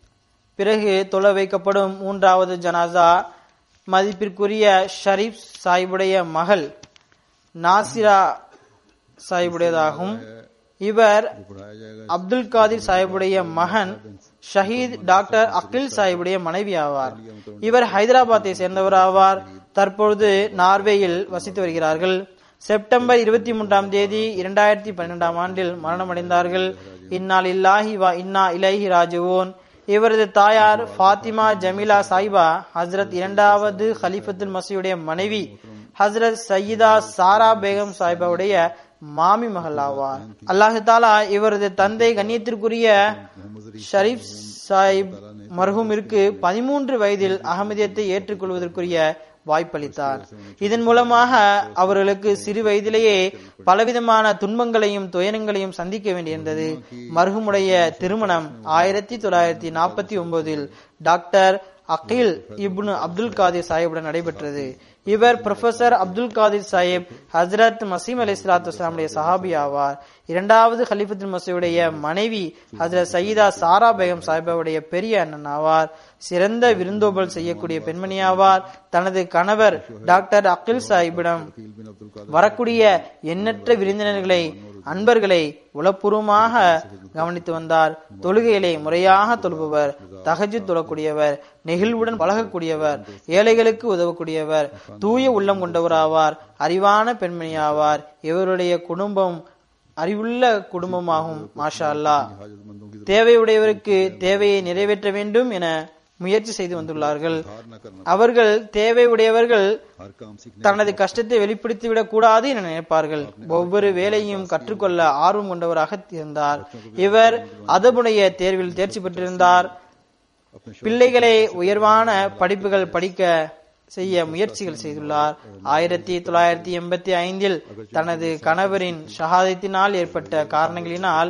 பிறகு தொழ வைக்கப்படும் மூன்றாவது ஜனாசா மதிப்பிற்குரிய ஷரீப் சாஹிபுடைய மகள் நாசிரா சாஹிபுடையதாகும் இவர் पढ़ाया जाएगा அப்துல் காதிர் சாஹிபுடைய மகன் ஷஹீத் டாக்டர் அகில் சாஹிபுடைய மனைவி ஆவார் இவர் ஹைதராபாத்தை சேர்ந்தவர் ஆவார் தற்பொழுது நார்வேயில் வசித்து வருகிறார்கள் செப்டம்பர் இருபத்தி மூன்றாம் தேதி இரண்டாயிரத்தி பன்னிரெண்டாம் ஆண்டில் மரணமடைந்தார்கள் இந்நாள் இல்லாஹி வா இன்னா இலைஹி ராஜுவோன் இவரது தாயார் ஃபாத்திமா ஜமீலா சாயிபா ஹஸ்ரத் இரண்டாவது ஹலிஃபத்துல் மசீயுடைய மனைவி ஹஸ்ரத் சையீதா சாரா பேகம் சாஹிபாவுடைய மாமி மகள் ஆவார் அல்லாஹு தாலா இவரது தந்தை கண்ணியத்திற்குரிய ஷரீப் சாஹிப் மர்ஹூமிற்கு பதிமூன்று வயதில் அகமதியத்தை ஏற்றுக்கொள்வதற்குரிய வாய்ப்பளித்தார் இதன் மூலமாக அவர்களுக்கு சிறு வயதிலேயே பலவிதமான துன்பங்களையும் துயரங்களையும் சந்திக்க வேண்டியிருந்தது மர்ஹூமுடைய திருமணம் ஆயிரத்தி தொள்ளாயிரத்தி நாற்பத்தி ஒன்பதில் டாக்டர் அகில் இப்னு அப்துல் காதிர் சாஹிபுடன் நடைபெற்றது இவர் ப்ரொஃபசர் அப்துல் காதிர் சாஹிப் ஹஜரத் மசீம் அலி இஸ்லாத்து வஸ்லாமுடைய சஹாபி ஆவார் இரண்டாவது ஹலிஃபத்துல் மசீவுடைய மனைவி ஹஜரத் சயீதா சாரா பேகம் சாஹிபாவுடைய பெரிய அண்ணன் ஆவார் சிறந்த விருந்தோம்பல் செய்யக்கூடிய பெண்மணி ஆவார் தனது கணவர் டாக்டர் அகில் சாஹிபிடம் वकील बिन अब्दुल कादिर வரக்கூடிய எண்ணற்ற விருந்தினர்களை அன்பர்களை உளப்பூர்வமாக கவனித்து வந்தார் தொழுகைகளை முறையாக தொழுபவர் தகஜு தொழக்கூடியவர் நெகிழ்வுடன் பழகக்கூடியவர் ஏழைகளுக்கு உதவக்கூடியவர் தூய உள்ளம் கொண்டவராவார் அறிவான பெண்மணி ஆவார் இவருடைய குடும்பம் அறிவுள்ள குடும்பமாகும் மாஷா அல்லாஹ் हाजतमंदों की தேவையுடையவருக்கு தேவையை நிறைவேற்ற வேண்டும் என முயற்சி செய்து வந்துள்ளார்கள் धार न करना அவர்கள் தேவையுடையவர்கள் हर काम सीखने தனது கஷ்டத்தை வெளிப்படுத்தி விடக் கூடாது என நினைப்பார்கள் ஒவ்வொரு வேலையும் கற்றுக்கொள்ள ஆர்வம் கொண்டவராக இருந்தார் இவர் அதபுடைய தேர்வில் தேர்ச்சி பெற்றிருந்தார் अपने பிள்ளைகளை உயர்வான படிப்புகள் படிக்க செய்ய முயற்சிகள் செய்துள்ளார் ஆயிரத்தி தொள்ளாயிரத்தி எண்பத்தி ஐந்தில் தனது கணவரின் ஷஹாதத்தினால் ஏற்பட்ட காரணங்களினால்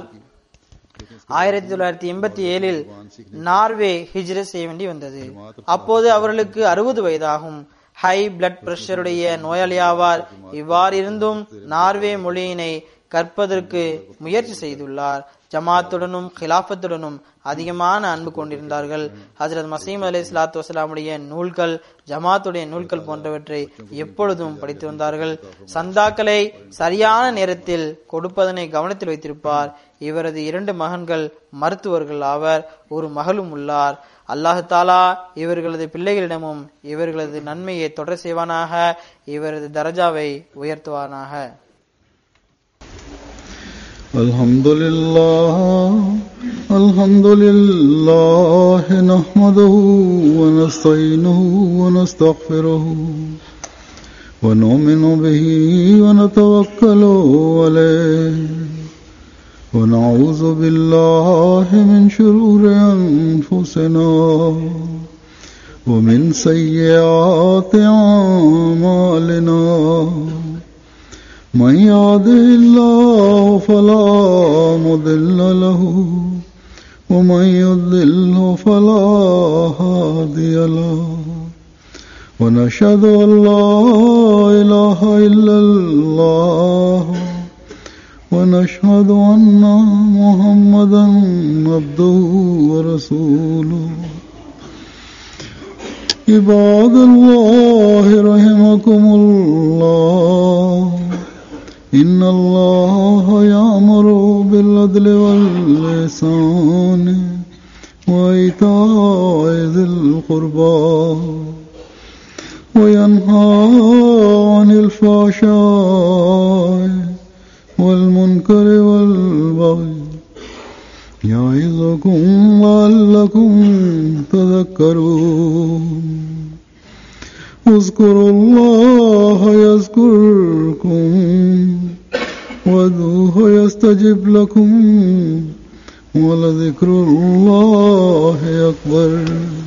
ஆயிரத்தி தொள்ளாயிரத்தி எண்பத்தி ஏழில் நார்வே ஹிஜ்ரத் செய்ய வேண்டி வந்தது அப்போது அவர்களுக்கு அறுபது வயதாகும் ஹை பிளட் பிரஷருடைய நோயாளி ஆவார் இவ்வாறு இருந்தும் நார்வே மொழியினை கற்பதற்கு முயற்சி செய்துள்ளார் ஜமாத்துடனும் கிலாஃபத்துடனும் அதிகமான அன்பு கொண்டிருந்தார்கள் ஹஜரத் மசீம் அலி இஸ்லாத்து வசலாமுடைய நூல்கள் ஜமாத்துடைய நூல்கள் போன்றவற்றை எப்பொழுதும் படித்து வந்தார்கள் சந்தாக்களை சரியான நேரத்தில் கொடுப்பதனை கவனத்தில் வைத்திருப்பார் இவரது இரண்டு மகன்கள் மருத்துவர்கள் ஆவர் ஒரு மகளும் உள்ளார் அல்லாஹு தாலா இவர்களது பிள்ளைகளிடமும் இவர்களது நன்மையை தொடர் செய்வானாக இவரது தரஜாவை உயர்த்துவானாக الحمد لله الحمد لله نحمده ونستعينه ونستغفره ونؤمن به ونتوكل عليه ونعوذ بالله من شرور أنفسنا ومن سيئات أعمالنا من يهده الله فلا مضل له ومن يضلل فلا هادي له ونشهد أن لا إله إلا الله ونشهد أن محمدا عبده ورسوله عباد الله رحمكم الله إن الله يأمر بالعدل واللسان وإيتاء ذي القربى وينهى عن الفحشاء والمنكر والبغي يعظكم لعلكم تذكرون اذكروا الله يذكركم وادعوه يستجب لكم ولذكر الله أكبر